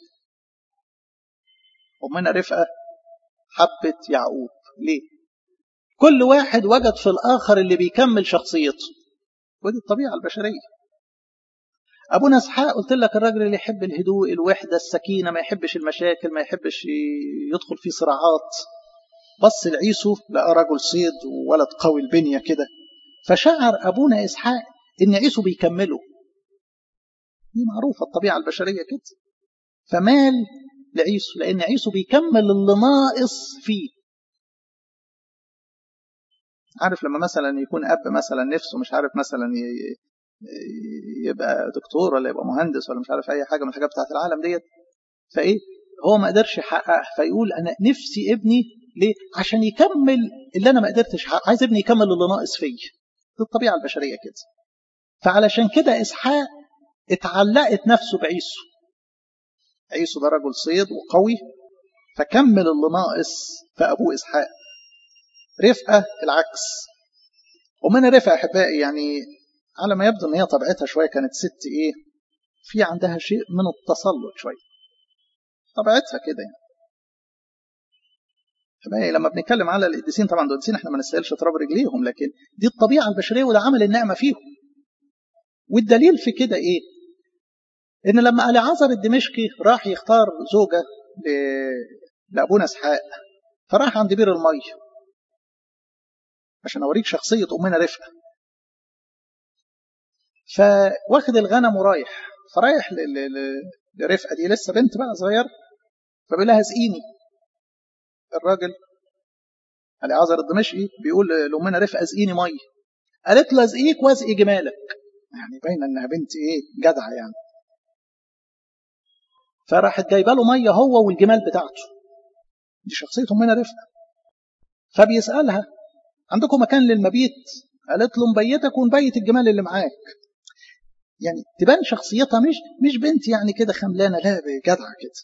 امنا رفقه حبت يعقوب ليه كل واحد وجد في الاخر اللي بيكمل شخصيته ودي الطبيعه البشريه ابونا اسحاق قلت لك الراجل اللي يحب الهدوء الوحده السكينه ما يحبش المشاكل ما يحبش يدخل في صراعات بص لعيسو لقى رجل صيد وولد قوي البنيه كده فشعر ابونا اسحاق ان عيسو بيكمله دي معروفه الطبيعه البشريه كده فمال لعيسو لان عيسو بيكمل اللي ناقص فيه عارف لما مثلا يكون اب مثلا نفسه مش عارف مثلا يبقى دكتور ولا يبقى مهندس ولا مش عارف اي حاجه من الحاجات بتاعت العالم ديت فايه هو ما قدرش يحققها فيقول انا نفسي ابني ليه عشان يكمل اللي انا ما قدرتش احققه عايز ابني يكمل اللي ناقص فيا دي الطبيعه البشريه كده فعلشان كده اسحاق اتعلقت نفسه بعيسو عيسو ده رجل صيد وقوي فكمل اللي ناقص في ابوه اسحاق رفقه العكس ومن رفقه احبائي يعني على ما يبدو ان هي طبيعتها شويه كانت ست ايه في عندها شيء من التسلط شويه طبيعتها كده يعني حبايبي لما بنتكلم على القديسين طبعا القديسين احنا ما نستاهلش تراب رجليهم لكن دي الطبيعه البشريه وده عمل النعمه فيهم والدليل في كده ايه ان لما العازر الدمشقي راح يختار زوجه ل... لابونا اسحاق فراح عند بير الميه عشان اوريك شخصيه امنا رفقه فواخد الغنم ورايح فرايح ل... ل... لرفقه دي لسه بنت بقى صغيره فبيقول لها اسقيني الراجل العازر الدمشقي بيقول لامنا رفقه اسقيني ميه قالت له اسقيك واسقي جمالك يعني باينه انها بنت ايه جدعه يعني فراحت جايبه له ميه هو والجمال بتاعته دي شخصيه امنا رفقه فبيسالها عندكم مكان للمبيت قالت له مبيتك ونبيت الجمال اللي معاك يعني تبان شخصيتها مش مش بنت يعني كده خملانه لا جدعه كده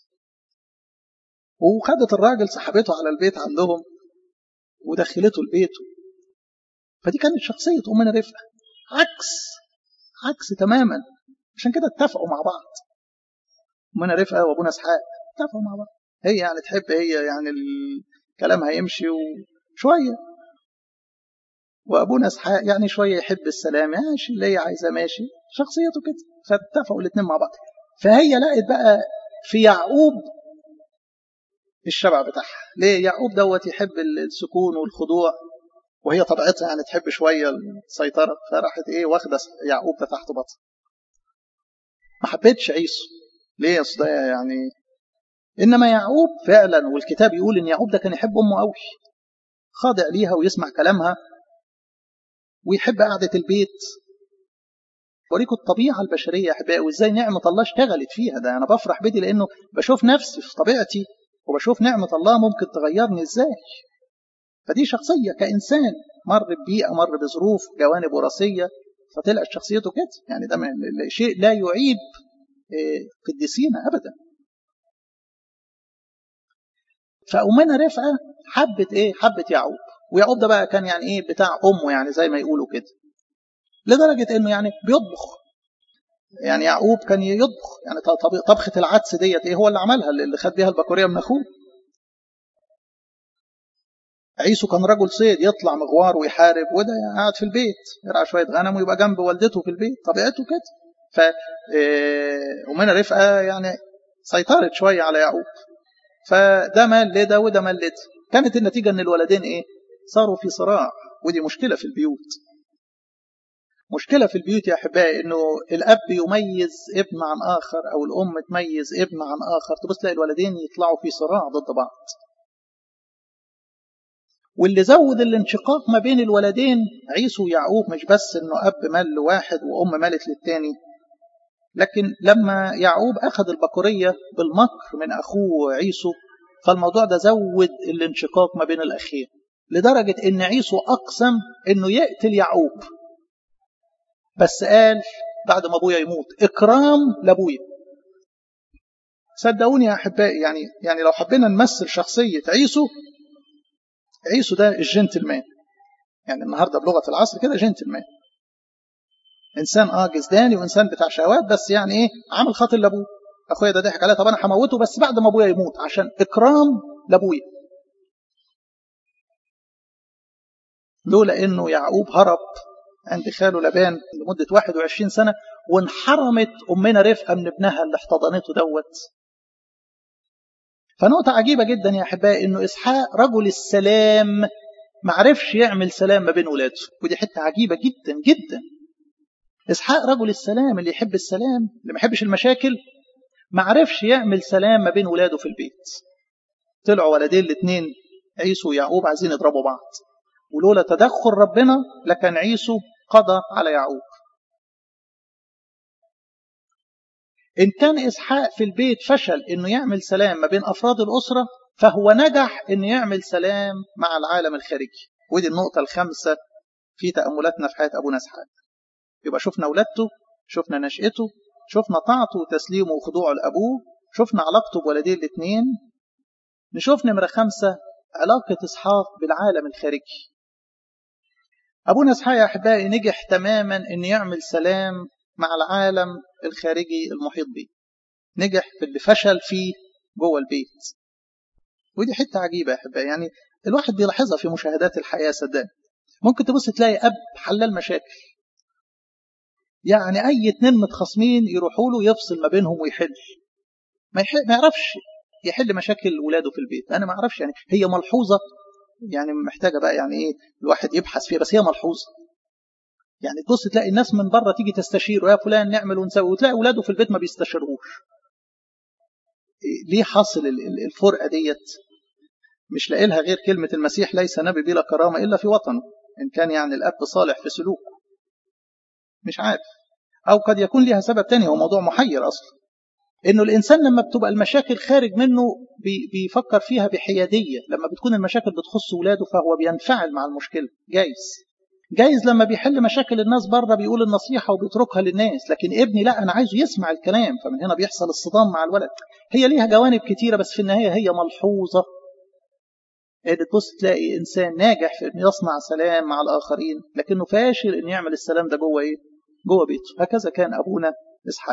وخدت الراجل سحبته على البيت عندهم ودخلته البيت فدي كانت شخصية أمنا رفقة عكس عكس تماما عشان كده اتفقوا مع بعض أمنا رفقة وأبونا إسحاق اتفقوا مع بعض هي يعني تحب هي يعني الكلام هيمشي وشوية وابونا اسحاق يعني شويه يحب السلام ماشي اللي هي عايزه ماشي شخصيته كده فاتفقوا الاثنين مع بعض فهي لقت بقى في يعقوب الشبع بتاعها ليه يعقوب دوت يحب السكون والخضوع وهي طبيعتها يعني تحب شويه السيطره فراحت ايه واخده يعقوب ده تحت بطن ما حبيتش عيسو ليه اصل ده يعني انما يعقوب فعلا والكتاب يقول ان يعقوب ده كان يحب امه قوي خاضع ليها ويسمع كلامها ويحب قعده البيت وريكم الطبيعه البشريه يا احبائي وازاي نعمه الله اشتغلت فيها ده انا بفرح بدي لانه بشوف نفسي في طبيعتي وبشوف نعمه الله ممكن تغيرني ازاي فدي شخصيه كانسان مر ببيئه مر بظروف جوانب وراثيه فطلعت شخصيته كده يعني ده شيء لا يعيب قديسينا ابدا فأمنا رفقة حبت ايه حبت يعقوب ويعقوب ده بقى كان يعني ايه بتاع امه يعني زي ما يقولوا كده لدرجة انه يعني بيطبخ يعني يعقوب كان يطبخ يعني طبخة العدس ديت ايه هو اللي عملها اللي خد بيها البكورية من اخوه عيسو كان رجل صيد يطلع مغوار ويحارب وده قاعد في البيت يرعى شوية غنم ويبقى جنب والدته في البيت طبيعته كده ف أمنا رفقة يعني سيطرت شوية على يعقوب فده مال لده وده مال لده كانت النتيجة ان الولدين ايه صاروا في صراع ودي مشكلة في البيوت مشكلة في البيوت يا أحبائي إنه الأب يميز ابن عن آخر أو الأم تميز ابن عن آخر تبص تلاقي الولدين يطلعوا في صراع ضد بعض واللي زود الانشقاق ما بين الولدين عيسو ويعقوب مش بس إنه أب مال لواحد وأم مالت للتاني لكن لما يعقوب أخذ البكورية بالمكر من أخوه عيسو فالموضوع ده زود الانشقاق ما بين الأخين لدرجة إن عيسو أقسم إنه يقتل يعقوب بس قال بعد ما أبويا يموت إكرام لأبويا صدقوني يا أحبائي يعني يعني لو حبينا نمثل شخصية عيسو عيسو ده الجنتلمان يعني النهارده بلغة العصر كده جنتلمان انسان اه جزداني وانسان بتاع شهوات بس يعني ايه عامل خاطر لابوه اخويا ده ضحك عليا طب انا هموته بس بعد ما ابويا يموت عشان اكرام لابويا لولا انه يعقوب هرب عند خاله لبان لمده 21 سنه وانحرمت امنا رفقه من ابنها اللي احتضنته دوت فنقطة عجيبة جدا يا أحبائي إنه إسحاق رجل السلام ما عرفش يعمل سلام ما بين ولاده ودي حتة عجيبة جدا جدا إسحاق رجل السلام اللي يحب السلام اللي ما يحبش المشاكل ما عرفش يعمل سلام ما بين ولاده في البيت طلعوا ولدين الاثنين عيسو ويعقوب عايزين يضربوا بعض ولولا تدخل ربنا لكان عيسو قضى على يعقوب إن كان إسحاق في البيت فشل إنه يعمل سلام ما بين أفراد الأسرة فهو نجح إنه يعمل سلام مع العالم الخارجي ودي النقطة الخامسة في تأملاتنا في حياة أبونا إسحاق يبقى شفنا ولادته شفنا نشأته شفنا طاعته وتسليمه وخضوعه لأبوه شفنا علاقته بولديه الاثنين نشوف نمرة خمسة علاقة إسحاق بالعالم الخارجي أبونا إسحاق يا أحبائي نجح تماما إن يعمل سلام مع العالم الخارجي المحيط به نجح في اللي فشل فيه جوه البيت ودي حتة عجيبة يا أحبائي يعني الواحد بيلاحظها في مشاهدات الحياة صدقني ممكن تبص تلاقي أب حلال مشاكل يعني أي اتنين متخاصمين يروحوا له يفصل ما بينهم ويحل ما, يحل ما يعرفش يحل مشاكل ولاده في البيت أنا ما أعرفش يعني هي ملحوظة يعني محتاجة بقى يعني إيه الواحد يبحث فيها بس هي ملحوظة يعني تبص تلاقي الناس من بره تيجي تستشيره يا فلان نعمل ونسوي وتلاقي اولاده في البيت ما بيستشيروش ليه حاصل الفرقه ديت مش لاقي لها غير كلمه المسيح ليس نبي بلا كرامه الا في وطنه ان كان يعني الاب صالح في سلوكه مش عارف او قد يكون لها سبب تاني هو موضوع محير اصلا انه الانسان لما بتبقى المشاكل خارج منه بيفكر فيها بحياديه لما بتكون المشاكل بتخص ولاده فهو بينفعل مع المشكله جايز جايز لما بيحل مشاكل الناس بره بيقول النصيحة وبيتركها للناس لكن ابني لا أنا عايزه يسمع الكلام فمن هنا بيحصل الصدام مع الولد هي ليها جوانب كتيرة بس في النهاية هي ملحوظة اللي تبص تلاقي إنسان ناجح في إنه يصنع سلام مع الآخرين لكنه فاشل إنه يعمل السلام ده جوه إيه؟ جوه بيته هكذا كان أبونا إسحاق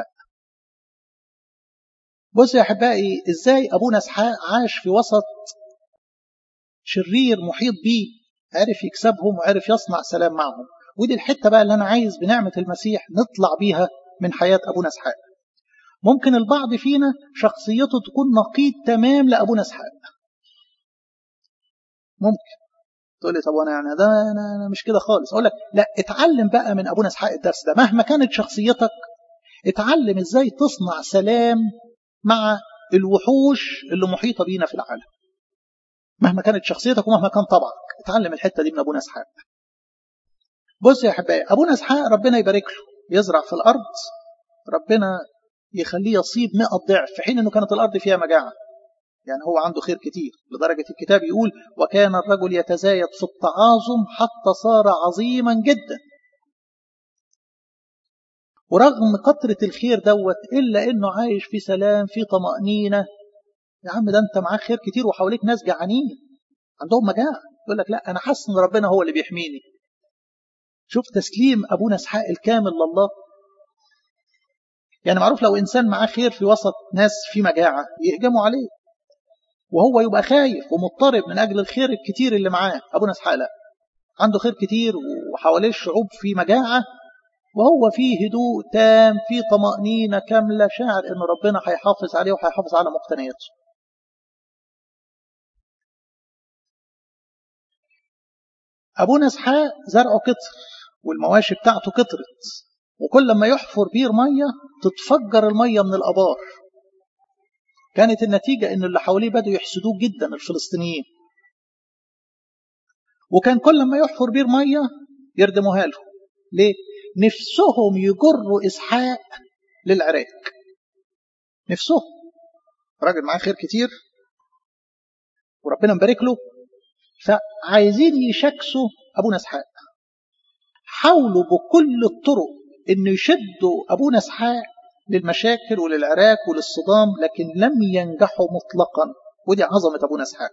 بص يا أحبائي إزاي أبونا إسحاق عاش في وسط شرير محيط بيه عرف يكسبهم وعرف يصنع سلام معهم ودي الحتة بقى اللي أنا عايز بنعمة المسيح نطلع بيها من حياة أبونا إسحاق ممكن البعض فينا شخصيته تكون نقيض تمام لأبونا إسحاق ممكن تقول لي طب وانا يعني ده انا, أنا مش كده خالص اقول لك لا اتعلم بقى من ابونا اسحاق الدرس ده مهما كانت شخصيتك اتعلم ازاي تصنع سلام مع الوحوش اللي محيطه بينا في العالم مهما كانت شخصيتك ومهما كان طبعك اتعلم الحته دي من ابونا اسحاق بص يا احبائي ابونا اسحاق ربنا يبارك له يزرع في الارض ربنا يخليه يصيب 100 ضعف في حين انه كانت الارض فيها مجاعه يعني هو عنده خير كتير لدرجة الكتاب يقول وكان الرجل يتزايد في التعاظم حتى صار عظيما جدا ورغم كثرة الخير دوت إلا إنه عايش في سلام في طمأنينة يا عم ده أنت معاك خير كتير وحواليك ناس جعانين عندهم مجاعة يقول لك لا أنا حاسس إن ربنا هو اللي بيحميني شوف تسليم أبونا اسحاق الكامل لله يعني معروف لو إنسان معاه خير في وسط ناس في مجاعة يهجموا عليه وهو يبقى خايف ومضطرب من أجل الخير الكتير اللي معاه أبونا اسحاق لا عنده خير كتير وحواليه الشعوب في مجاعة وهو في هدوء تام في طمأنينة كاملة شاعر إن ربنا هيحافظ عليه وهيحافظ على مقتنياته أبونا اسحاق زرعه كتر والمواشي بتاعته كترت وكل ما يحفر بير مية تتفجر المية من الأبار كانت النتيجة إن اللي حواليه بدوا يحسدوه جدا الفلسطينيين وكان كل ما يحفر بير مية يردموها له ليه؟ نفسهم يجروا إسحاق للعراق نفسهم راجل معاه خير كتير وربنا مبارك له فعايزين يشكسوا أبونا إسحاق حاولوا بكل الطرق إنه يشدوا أبونا إسحاق للمشاكل وللعراك وللصدام لكن لم ينجحوا مطلقا ودي عظمة أبونا إسحاق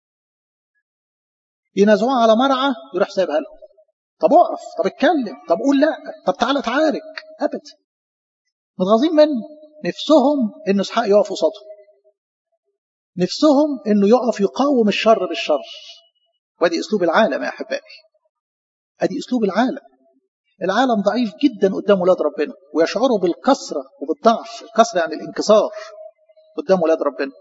ينازعوها على مرعى يروح سايبها لهم طب اقف طب اتكلم طب قول لا طب تعالى تعارك ابدا متغاظين منه نفسهم ان اسحاق يقف قصادهم نفسهم انه يقف يقاوم الشر بالشر وادي اسلوب العالم يا احبائي ادي اسلوب العالم العالم ضعيف جدا قدام ولاد ربنا ويشعروا بالكسرة وبالضعف الكسرة يعني الانكسار قدام ولاد ربنا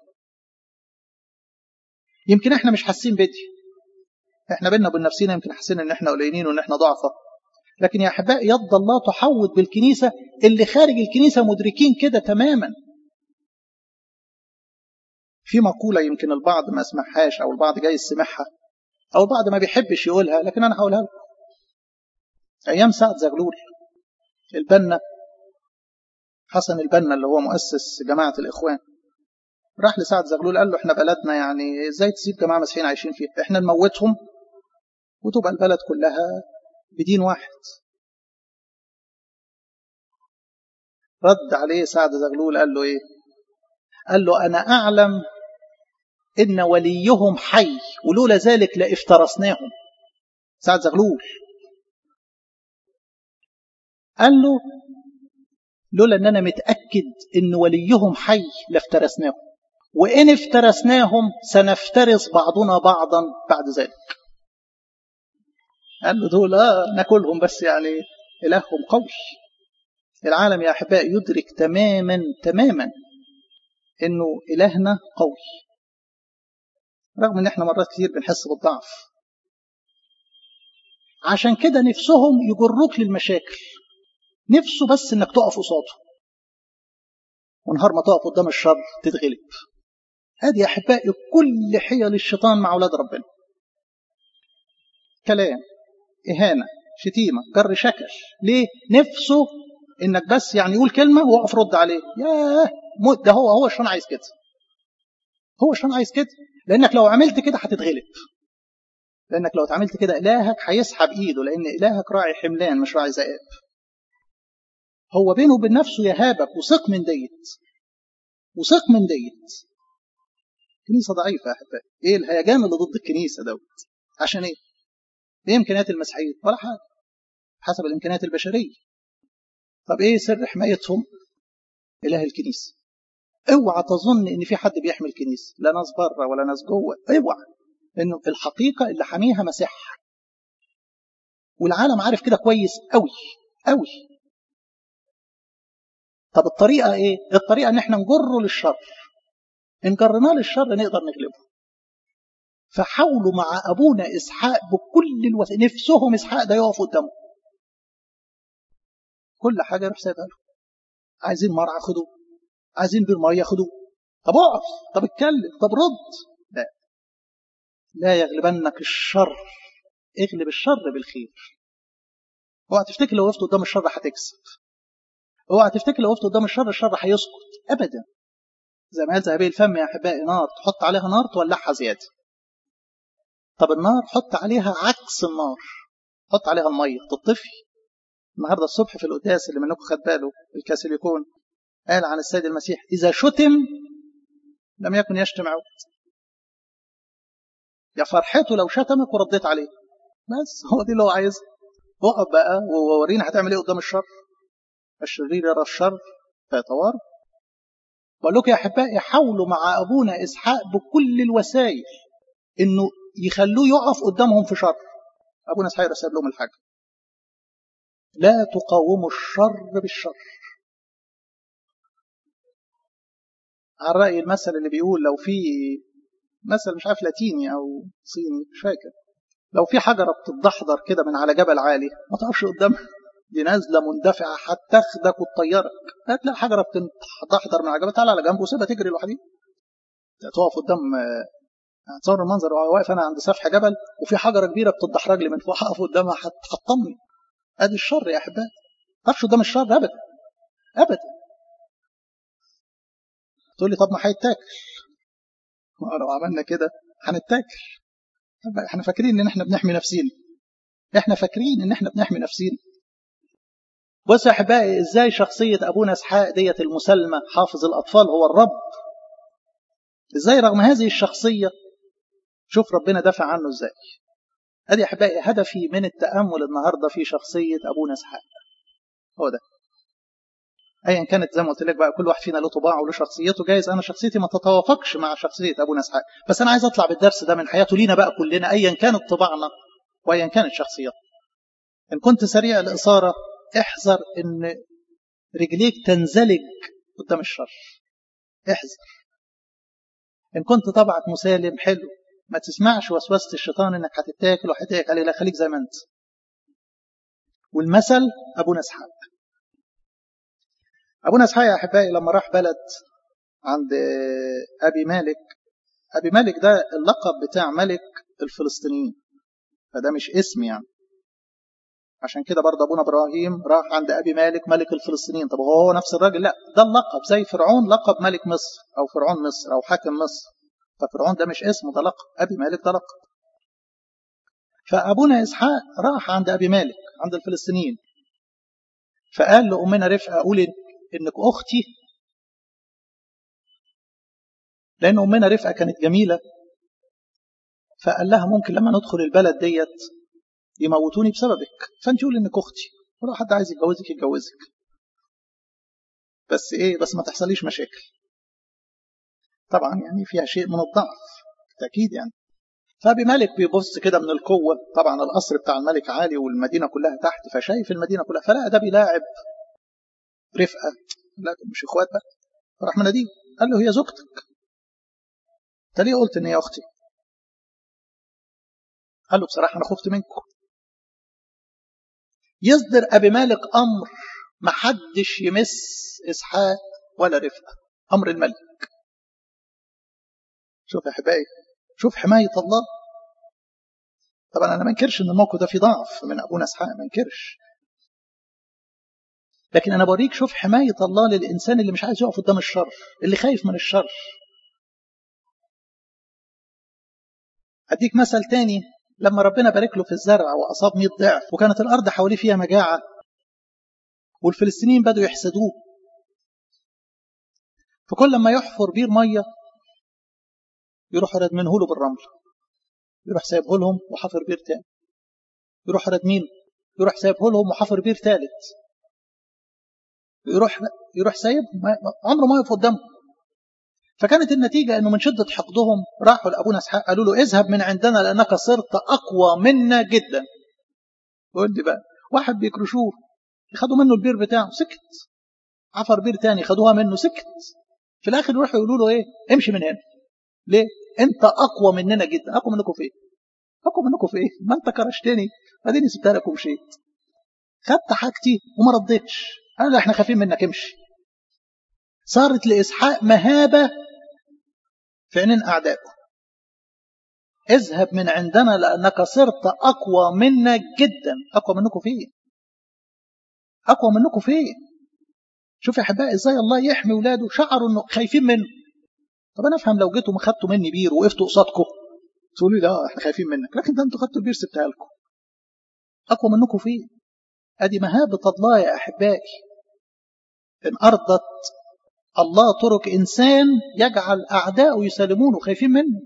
يمكن احنا مش حاسين بدي احنا بينا وبين نفسنا يمكن حاسين ان احنا قليلين وان احنا ضعفة لكن يا احبائي يد الله تحوط بالكنيسة اللي خارج الكنيسة مدركين كده تماما في مقولة يمكن البعض ما سمعهاش او البعض جاي يسمعها او البعض ما بيحبش يقولها لكن انا هقولها لكم ايام سعد زغلول البنا حسن البنا اللي هو مؤسس جماعة الاخوان راح لسعد زغلول قال له احنا بلدنا يعني ازاي تسيب جماعة مسيحيين عايشين فيها احنا نموتهم وتبقى البلد كلها بدين واحد رد عليه سعد زغلول قال له ايه قال له انا اعلم ان وليهم حي ولولا ذلك لافترسناهم سعد زغلول قال له لولا ان انا متاكد ان وليهم حي لافترسناهم وان افترسناهم سنفترس بعضنا بعضا بعد ذلك قال له دول اه ناكلهم بس يعني الههم قوي العالم يا احبائي يدرك تماما تماما انه الهنا قوي رغم ان احنا مرات كتير بنحس بالضعف عشان كده نفسهم يجروك للمشاكل نفسه بس انك تقف قصاده ونهار ما تقف قدام الشر تتغلب هذه يا احبائي كل حيل الشيطان مع اولاد ربنا كلام اهانه شتيمه جر شكل ليه نفسه انك بس يعني يقول كلمه واقف رد عليه ياه ده هو هو الشيطان عايز كده هو الشيطان عايز كده لانك لو عملت كده هتتغلب لانك لو اتعاملت كده الهك هيسحب ايده لان الهك راعي حملان مش راعي ذئاب هو بينه وبين نفسه يهابك وثق من ديت وثق من ديت كنيسة ضعيفة يا أحبائي إيه الهيجان اللي ضد الكنيسة دوت عشان إيه؟ إيه إمكانيات المسيحيين؟ ولا حاجة حسب الإمكانيات البشرية طب إيه سر حمايتهم؟ إله الكنيسة اوعى تظن ان في حد بيحمي الكنيسه لا ناس بره ولا ناس جوه اوعى لانه الحقيقه اللي حاميها مسيحها والعالم عارف كده كويس قوي قوي طب الطريقة ايه الطريقة ان احنا نجره للشر ان جرناه للشر نقدر نغلبه فحاولوا مع ابونا اسحاق بكل الوسائل نفسهم اسحاق ده يقف قدامه كل حاجه يروح سايبها له عايزين مرعى خدوه عايزين بير ميه خدوه طب اقف طب اتكلم طب رد لا لا يغلبنك الشر اغلب الشر بالخير اوعى تفتكر لو وقفت قدام الشر هتكسب اوعى تفتكر لو وقفت قدام الشر الشر هيسكت ابدا زي ما قال ذهبي الفم يا احبائي نار تحط عليها نار تولعها زياده طب النار حط عليها عكس النار حط عليها الميه تطفي النهارده الصبح في القداس اللي منكم خد باله الكاثوليكون قال عن السيد المسيح اذا شتم لم يكن يشتم عود يا فرحته لو شتمك ورديت عليه بس هو دي اللي هو عايزها اقف بقى وورينا هتعمل ايه قدام الشر الشرير يرى الشر فيتوارى بقول لكم يا احبائي حاولوا مع ابونا اسحاق بكل الوسائل انه يخلوه يقف قدامهم في شر ابونا اسحاق رسل لهم الحاجه لا تقاوموا الشر بالشر على رأي المثل اللي بيقول لو في مثل مش عارف لاتيني أو صيني مش فاكر لو في حجرة بتتدحضر كده من على جبل عالي ما تقفش قدامها دي نازلة مندفعة هتاخدك وتطيرك هتلاقي الحجرة بتتدحضر من على جبل تعالى على جنب وسيبها تجري لوحدها تقف قدام هتصور المنظر واقف انا عند سفح جبل وفي حجره كبيره بتتدحرج لي من فوق هقف قدامها هتحطمني ادي الشر يا احبائي ما قدام الشر ابدا ابدا تقول لي طب ما هيتاكل لو عملنا كده هنتاكل احنا فاكرين ان احنا بنحمي نفسينا احنا فاكرين ان احنا بنحمي نفسينا بص يا احبائي ازاي شخصيه ابونا اسحاق ديت المسلمه حافظ الاطفال هو الرب ازاي رغم هذه الشخصيه شوف ربنا دافع عنه ازاي ادي احبائي هدفي من التامل النهارده في شخصيه ابونا اسحاق هو ده ايا كانت زي ما قلت لك بقى كل واحد فينا له طباعه وله شخصيته جايز انا شخصيتي ما تتوافقش مع شخصيه ابونا اسحاق بس انا عايز اطلع بالدرس ده من حياته لينا بقى كلنا ايا كانت طباعنا وايا كانت شخصيتنا ان كنت سريع الاثاره احذر ان رجليك تنزلج قدام الشر احذر ان كنت طبعك مسالم حلو ما تسمعش وسوسه الشيطان انك هتتاكل وهتاكل عليه لا خليك زي ما انت والمثل ابونا اسحاق ابونا اسحاق يا احبائي لما راح بلد عند ابي مالك ابي مالك ده اللقب بتاع ملك الفلسطينيين فده مش اسم يعني عشان كده برضه ابونا ابراهيم راح عند ابي مالك ملك الفلسطينيين طب هو نفس الراجل لا ده اللقب زي فرعون لقب ملك مصر او فرعون مصر او حاكم مصر ففرعون ده مش اسمه ده لقب ابي مالك ده لقب فابونا اسحاق راح عند ابي مالك عند الفلسطينيين فقال لامنا رفقه قولي انك اختي لان امنا رفقه كانت جميله فقال لها ممكن لما ندخل البلد ديت يموتوني بسببك فانت قولي انك اختي ولو حد عايز يتجوزك يتجوزك بس ايه بس ما تحصليش مشاكل طبعا يعني فيها شيء من الضعف تاكيد يعني فابي مالك بيبص كده من القوه طبعا القصر بتاع الملك عالي والمدينه كلها تحت فشايف المدينه كلها فلقى ده بيلاعب رفقه لا مش اخوات بقى فراح مناديه قال له هي زوجتك انت ليه قلت ان هي اختي قال له بصراحه انا خفت منكم يصدر ابي مالك امر ما حدش يمس اسحاق ولا رفقه امر الملك شوف يا احبائي شوف حمايه الله طبعا انا ما انكرش ان الموقف ده فيه ضعف من ابونا اسحاق ما انكرش لكن انا بوريك شوف حمايه الله للانسان اللي مش عايز يقف قدام الشر اللي خايف من الشر اديك مثل تاني لما ربنا بارك له في الزرع واصاب 100 ضعف وكانت الارض حواليه فيها مجاعه والفلسطينيين بدوا يحسدوه فكل لما يحفر بير ميه يروح ردمنه له بالرمل يروح سايبه لهم وحفر بير تاني يروح ردمين يروح سايبه لهم وحفر بير ثالث يروح يروح سايب عمره ما يقف قدامه فكانت النتيجة أنه من شدة حقدهم راحوا لأبونا اسحاق قالوا له اذهب من عندنا لأنك صرت أقوى منا جدا قول لي بقى واحد بيكرشوه خدوا منه البير بتاعه سكت عفر بير تاني خدوها منه سكت في الاخر يروحوا يقولوا له ايه امشي من هنا ليه انت اقوى مننا جدا اقوى منكم في ايه اقوى منكم في ايه ما انت كرشتني اديني سبتها لك ومشيت خدت حاجتي وما ردتش قال احنا خايفين منك امشي صارت لاسحاق مهابه في عينين اعدائه اذهب من عندنا لانك صرت اقوى منا جدا اقوى منكم فيه اقوى منكم فيه شوف يا احبائي ازاي الله يحمي ولاده شعروا انه خايفين منه طب انا افهم لو جيتوا خدتوا مني بير وقفتوا قصادكم تقولوا لي لا احنا خايفين منك لكن ده انتوا خدتوا البير سبتها لكم اقوى منكم فيه ادي مهابه الله يا احبائي ان ارضت الله طرق انسان يجعل اعداؤه يسلمونه خايفين منه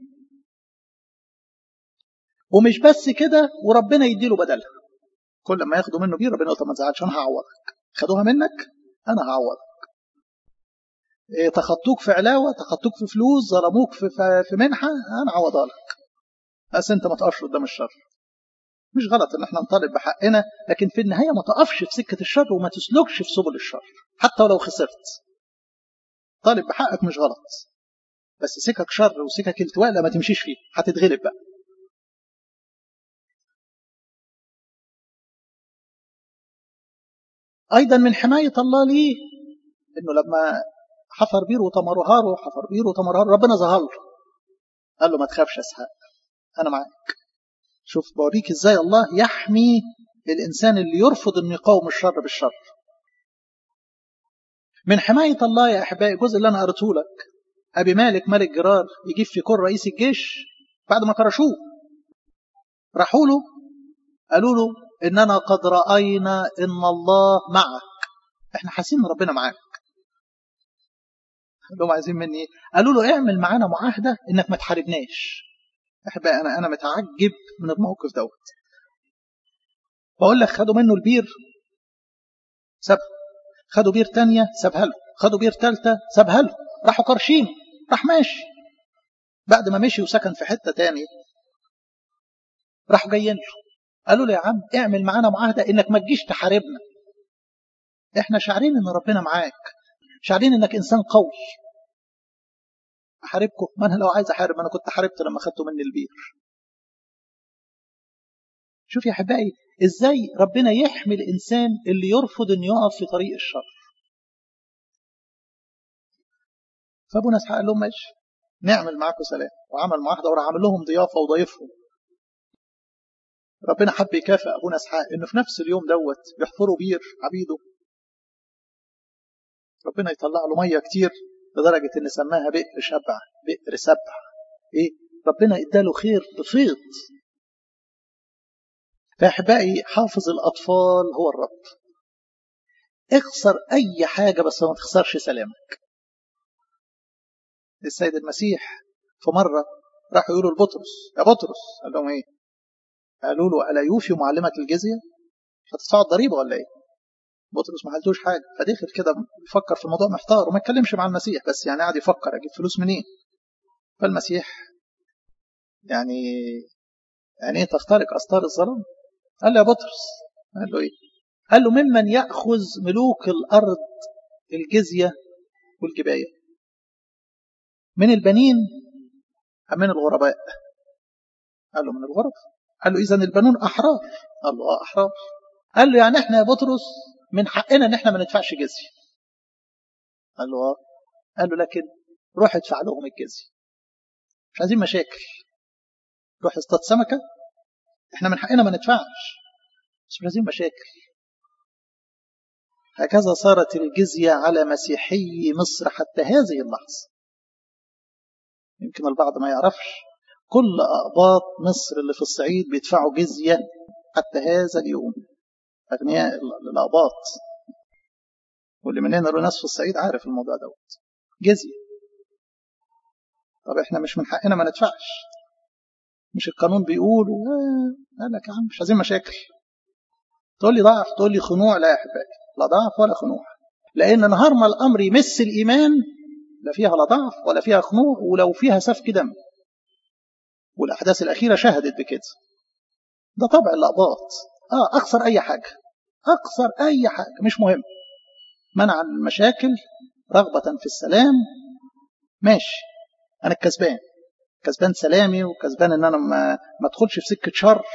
ومش بس كده وربنا يديله بدلها كل ما ياخدوا منه بير ربنا يقول ما تزعلش انا هعوضك خدوها منك انا هعوضك إيه تخطوك في علاوه تخطوك في فلوس ظلموك في في منحه انا هعوضها لك بس انت ما تقفش قدام الشر مش غلط ان احنا نطالب بحقنا لكن في النهايه ما تقفش في سكه الشر وما تسلكش في سبل الشر حتى ولو خسرت طالب بحقك مش غلط بس سكك شر وسكك التواء لا ما تمشيش فيه هتتغلب بقى ايضا من حمايه الله ليه انه لما حفر بير وتمرهار وحفر بير وتمرهار ربنا ظهر له قال له ما تخافش يا اسحاق انا معاك شوف بوريك ازاي الله يحمي الانسان اللي يرفض انه يقاوم الشر بالشر من حمايه الله يا احبائي الجزء اللي انا قريته لك ابي مالك ملك جرار يجيب في كل رئيس الجيش بعد ما كرشوه راحوا له قالوا له اننا قد راينا ان الله معك احنا حاسين ان ربنا معاك قال لهم عايزين مني ايه قالوا له اعمل معانا معاهده انك ما تحاربناش احبائي انا انا متعجب من الموقف دوت بقول لك خدوا منه البير سابها خدوا بير تانية سابها له خدوا بير تالتة سابها له راحوا قرشين راح ماشي بعد ما مشي وسكن في حتة تاني راحوا جايين له قالوا له يا عم اعمل معانا معاهدة انك ما تجيش تحاربنا احنا شاعرين ان ربنا معاك شاعرين انك انسان قوي احاربكم ما انا لو عايز احارب انا كنت حاربت لما خدتوا مني البير شوف يا احبائي ازاي ربنا يحمي الانسان اللي يرفض انه يقف في طريق الشر فابونا اسحاق قال لهم ماشي نعمل معاكم سلام وعمل معاهده وراح عامل لهم ضيافه وضيفهم ربنا حب يكافئ ابونا اسحاق انه في نفس اليوم دوت يحفروا بير عبيده ربنا يطلع له ميه كتير لدرجه ان سماها بئر شبع بئر سبع ايه ربنا اداله خير بفيض فاحبائي حافظ الاطفال هو الرب اخسر اي حاجه بس ما تخسرش سلامك السيد المسيح في مره راحوا يقولوا لبطرس يا بطرس قال لهم ايه قالوا له الا يوفي معلمك الجزيه هتدفعوا الضريبه ولا ايه بطرس ما قالتوش حاجه فدخل كده يفكر في الموضوع محتار وما اتكلمش مع المسيح بس يعني قاعد يفكر اجيب فلوس منين فالمسيح يعني يعني ايه تخترق استار الظلام قال له يا بطرس قال له ايه قال له ممن ياخذ ملوك الارض الجزيه والجبايه من البنين ام من الغرباء قال له من الغرب قال له اذا البنون احرار قال له اه احرار قال له يعني احنا يا بطرس من حقنا ان احنا ما ندفعش جزيه قال له اه قال له لكن روح ادفع لهم الجزيه مش عايزين مشاكل روح اصطاد سمكه احنا من حقنا ما ندفعش بس مش عايزين مشاكل هكذا صارت الجزية على مسيحي مصر حتى هذه اللحظة يمكن البعض ما يعرفش كل أقباط مصر اللي في الصعيد بيدفعوا جزية حتى هذا اليوم أغنياء الأقباط واللي مننا له ناس في الصعيد عارف الموضوع دوت جزية طب احنا مش من حقنا ما ندفعش مش القانون بيقول قال لك يا عم مش عايزين مشاكل تقول لي ضعف تقول لي خنوع لا يا احبائي لا ضعف ولا خنوع لان نهار ما الامر يمس الايمان لا فيها لا ضعف ولا فيها خنوع ولو فيها سفك دم والاحداث الاخيره شهدت بكده ده طبع الاقباط اه اخسر اي حاجه اخسر اي حاجه مش مهم منع المشاكل رغبه في السلام ماشي انا الكسبان كسبان سلامي وكسبان ان انا ما, ما ادخلش في سكه شر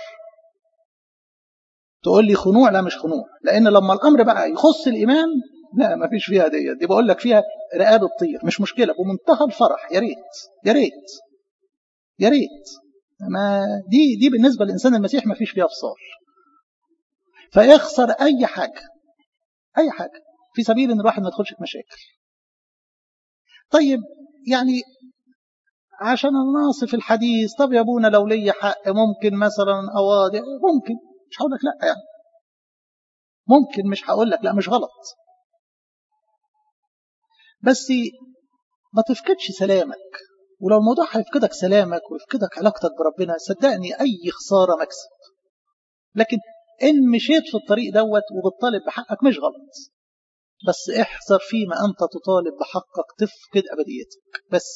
تقول لي خنوع لا مش خنوع لان لما الامر بقى يخص الايمان لا ما فيش فيها دي دي بقول لك فيها رقاب الطير مش مشكله بمنتهى الفرح يا ريت يا ريت يا ريت ما دي دي بالنسبه للانسان المسيح ما فيش فيها فصال فيخسر اي حاجه اي حاجه في سبيل ان الواحد ما يدخلش في مشاكل طيب يعني عشان ناصف الحديث طب يا ابونا لو لي حق ممكن مثلا اواضع ممكن مش هقول لك لا يعني ممكن مش هقول لك لا مش غلط بس ما تفقدش سلامك ولو الموضوع هيفقدك سلامك ويفقدك علاقتك بربنا صدقني اي خساره مكسب لكن ان مشيت في الطريق دوت وبتطالب بحقك مش غلط بس احذر فيما انت تطالب بحقك تفقد ابديتك بس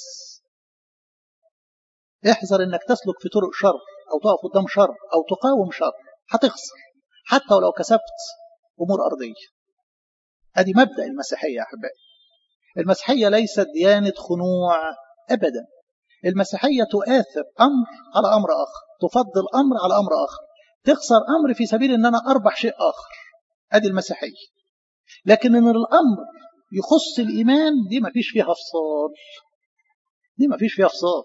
احذر انك تسلك في طرق شر او تقف قدام شر او تقاوم شر هتخسر حتى ولو كسبت امور ارضيه ادي مبدا المسيحيه يا احبائي المسيحيه ليست ديانه خنوع ابدا المسيحيه تؤثر امر على امر اخر تفضل امر على امر اخر تخسر امر في سبيل ان انا اربح شيء اخر ادي المسيحيه لكن ان الامر يخص الايمان دي ما فيش فيها فصال دي ما فيش فيها فصال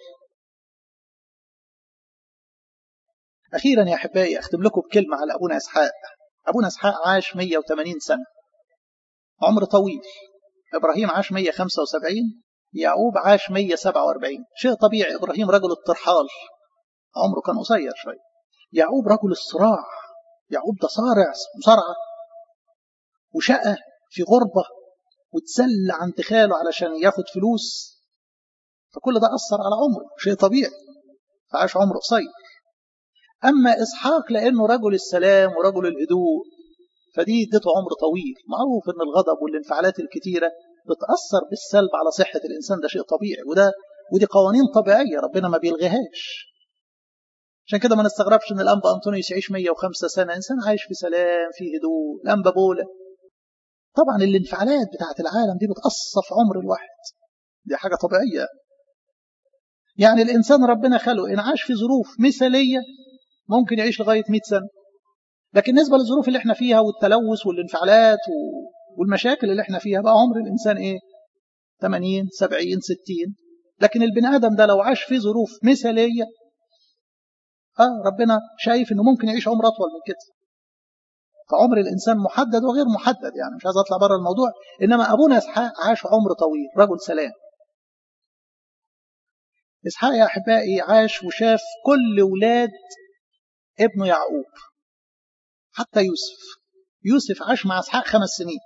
أخيرا يا أحبائي أختم لكم بكلمة على أبونا إسحاق أبونا إسحاق عاش 180 سنة عمر طويل إبراهيم عاش 175 يعقوب عاش 147 شيء طبيعي إبراهيم رجل الترحال عمره كان قصير شوية يعقوب رجل الصراع يعقوب ده صارع مصارعة وشقى في غربة وتسلى عند خاله علشان ياخد فلوس فكل ده أثر على عمره شيء طبيعي فعاش عمره قصير أما إسحاق لأنه رجل السلام ورجل الهدوء فدي ادته عمر طويل معروف أن الغضب والانفعالات الكتيرة بتأثر بالسلب على صحة الإنسان ده شيء طبيعي وده ودي قوانين طبيعية ربنا ما بيلغيهاش عشان كده ما نستغربش ان الانبا انطونيوس يعيش 105 سنه انسان عايش في سلام في هدوء الانبا بولا طبعا الانفعالات بتاعت العالم دي بتاثر في عمر الواحد دي حاجه طبيعيه يعني الانسان ربنا خلقه ان عاش في ظروف مثاليه ممكن يعيش لغايه 100 سنه لكن بالنسبه للظروف اللي احنا فيها والتلوث والانفعالات والمشاكل اللي احنا فيها بقى عمر الانسان ايه 80 70 60 لكن البني ادم ده لو عاش في ظروف مثاليه اه ربنا شايف انه ممكن يعيش عمر اطول من كده فعمر الانسان محدد وغير محدد يعني مش عايز اطلع بره الموضوع انما ابونا اسحاق عاش عمر طويل رجل سلام اسحاق يا احبائي عاش وشاف كل ولاد ابنه يعقوب حتى يوسف يوسف عاش مع اسحاق خمس سنين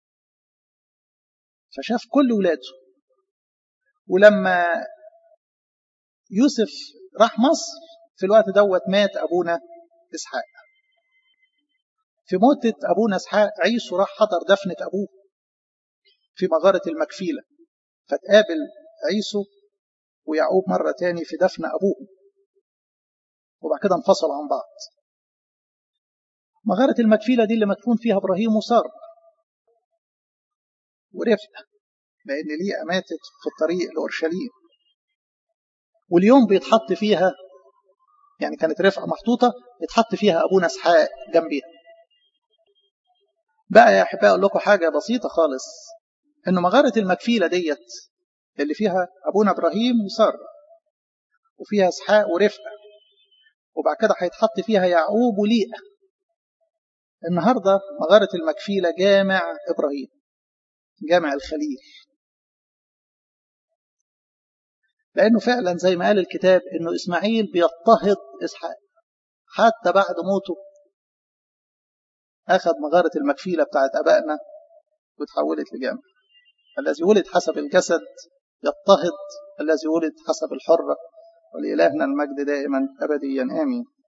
فشاف كل ولاده ولما يوسف راح مصر في الوقت دوت مات ابونا اسحاق في موتة ابونا اسحاق عيسو راح حضر دفنة ابوه في مغارة المكفيلة فتقابل عيسو ويعقوب مرة تاني في دفن أبوه وبعد كده انفصلوا عن بعض مغارة المكفيلة دي اللي مدفون فيها إبراهيم وسارة ورفقة لأن ليئة ماتت في الطريق لأورشليم واليوم بيتحط فيها يعني كانت رفقة محطوطة يتحط فيها أبونا اسحاق جنبيها بقى يا أحبائي أقول لكم حاجة بسيطة خالص إنه مغارة المكفيلة ديت اللي فيها أبونا إبراهيم وسارة وفيها اسحاق ورفقة وبعد كده هيتحط فيها يعقوب وليئة النهاردة مغارة المكفيلة جامع إبراهيم جامع الخليل لأنه فعلا زي ما قال الكتاب إنه إسماعيل بيضطهد إسحاق حتى بعد موته أخذ مغارة المكفيلة بتاعت أبائنا وتحولت لجامع الذي ولد حسب الجسد يضطهد الذي ولد حسب الحرة ولإلهنا المجد دائما أبديا آمين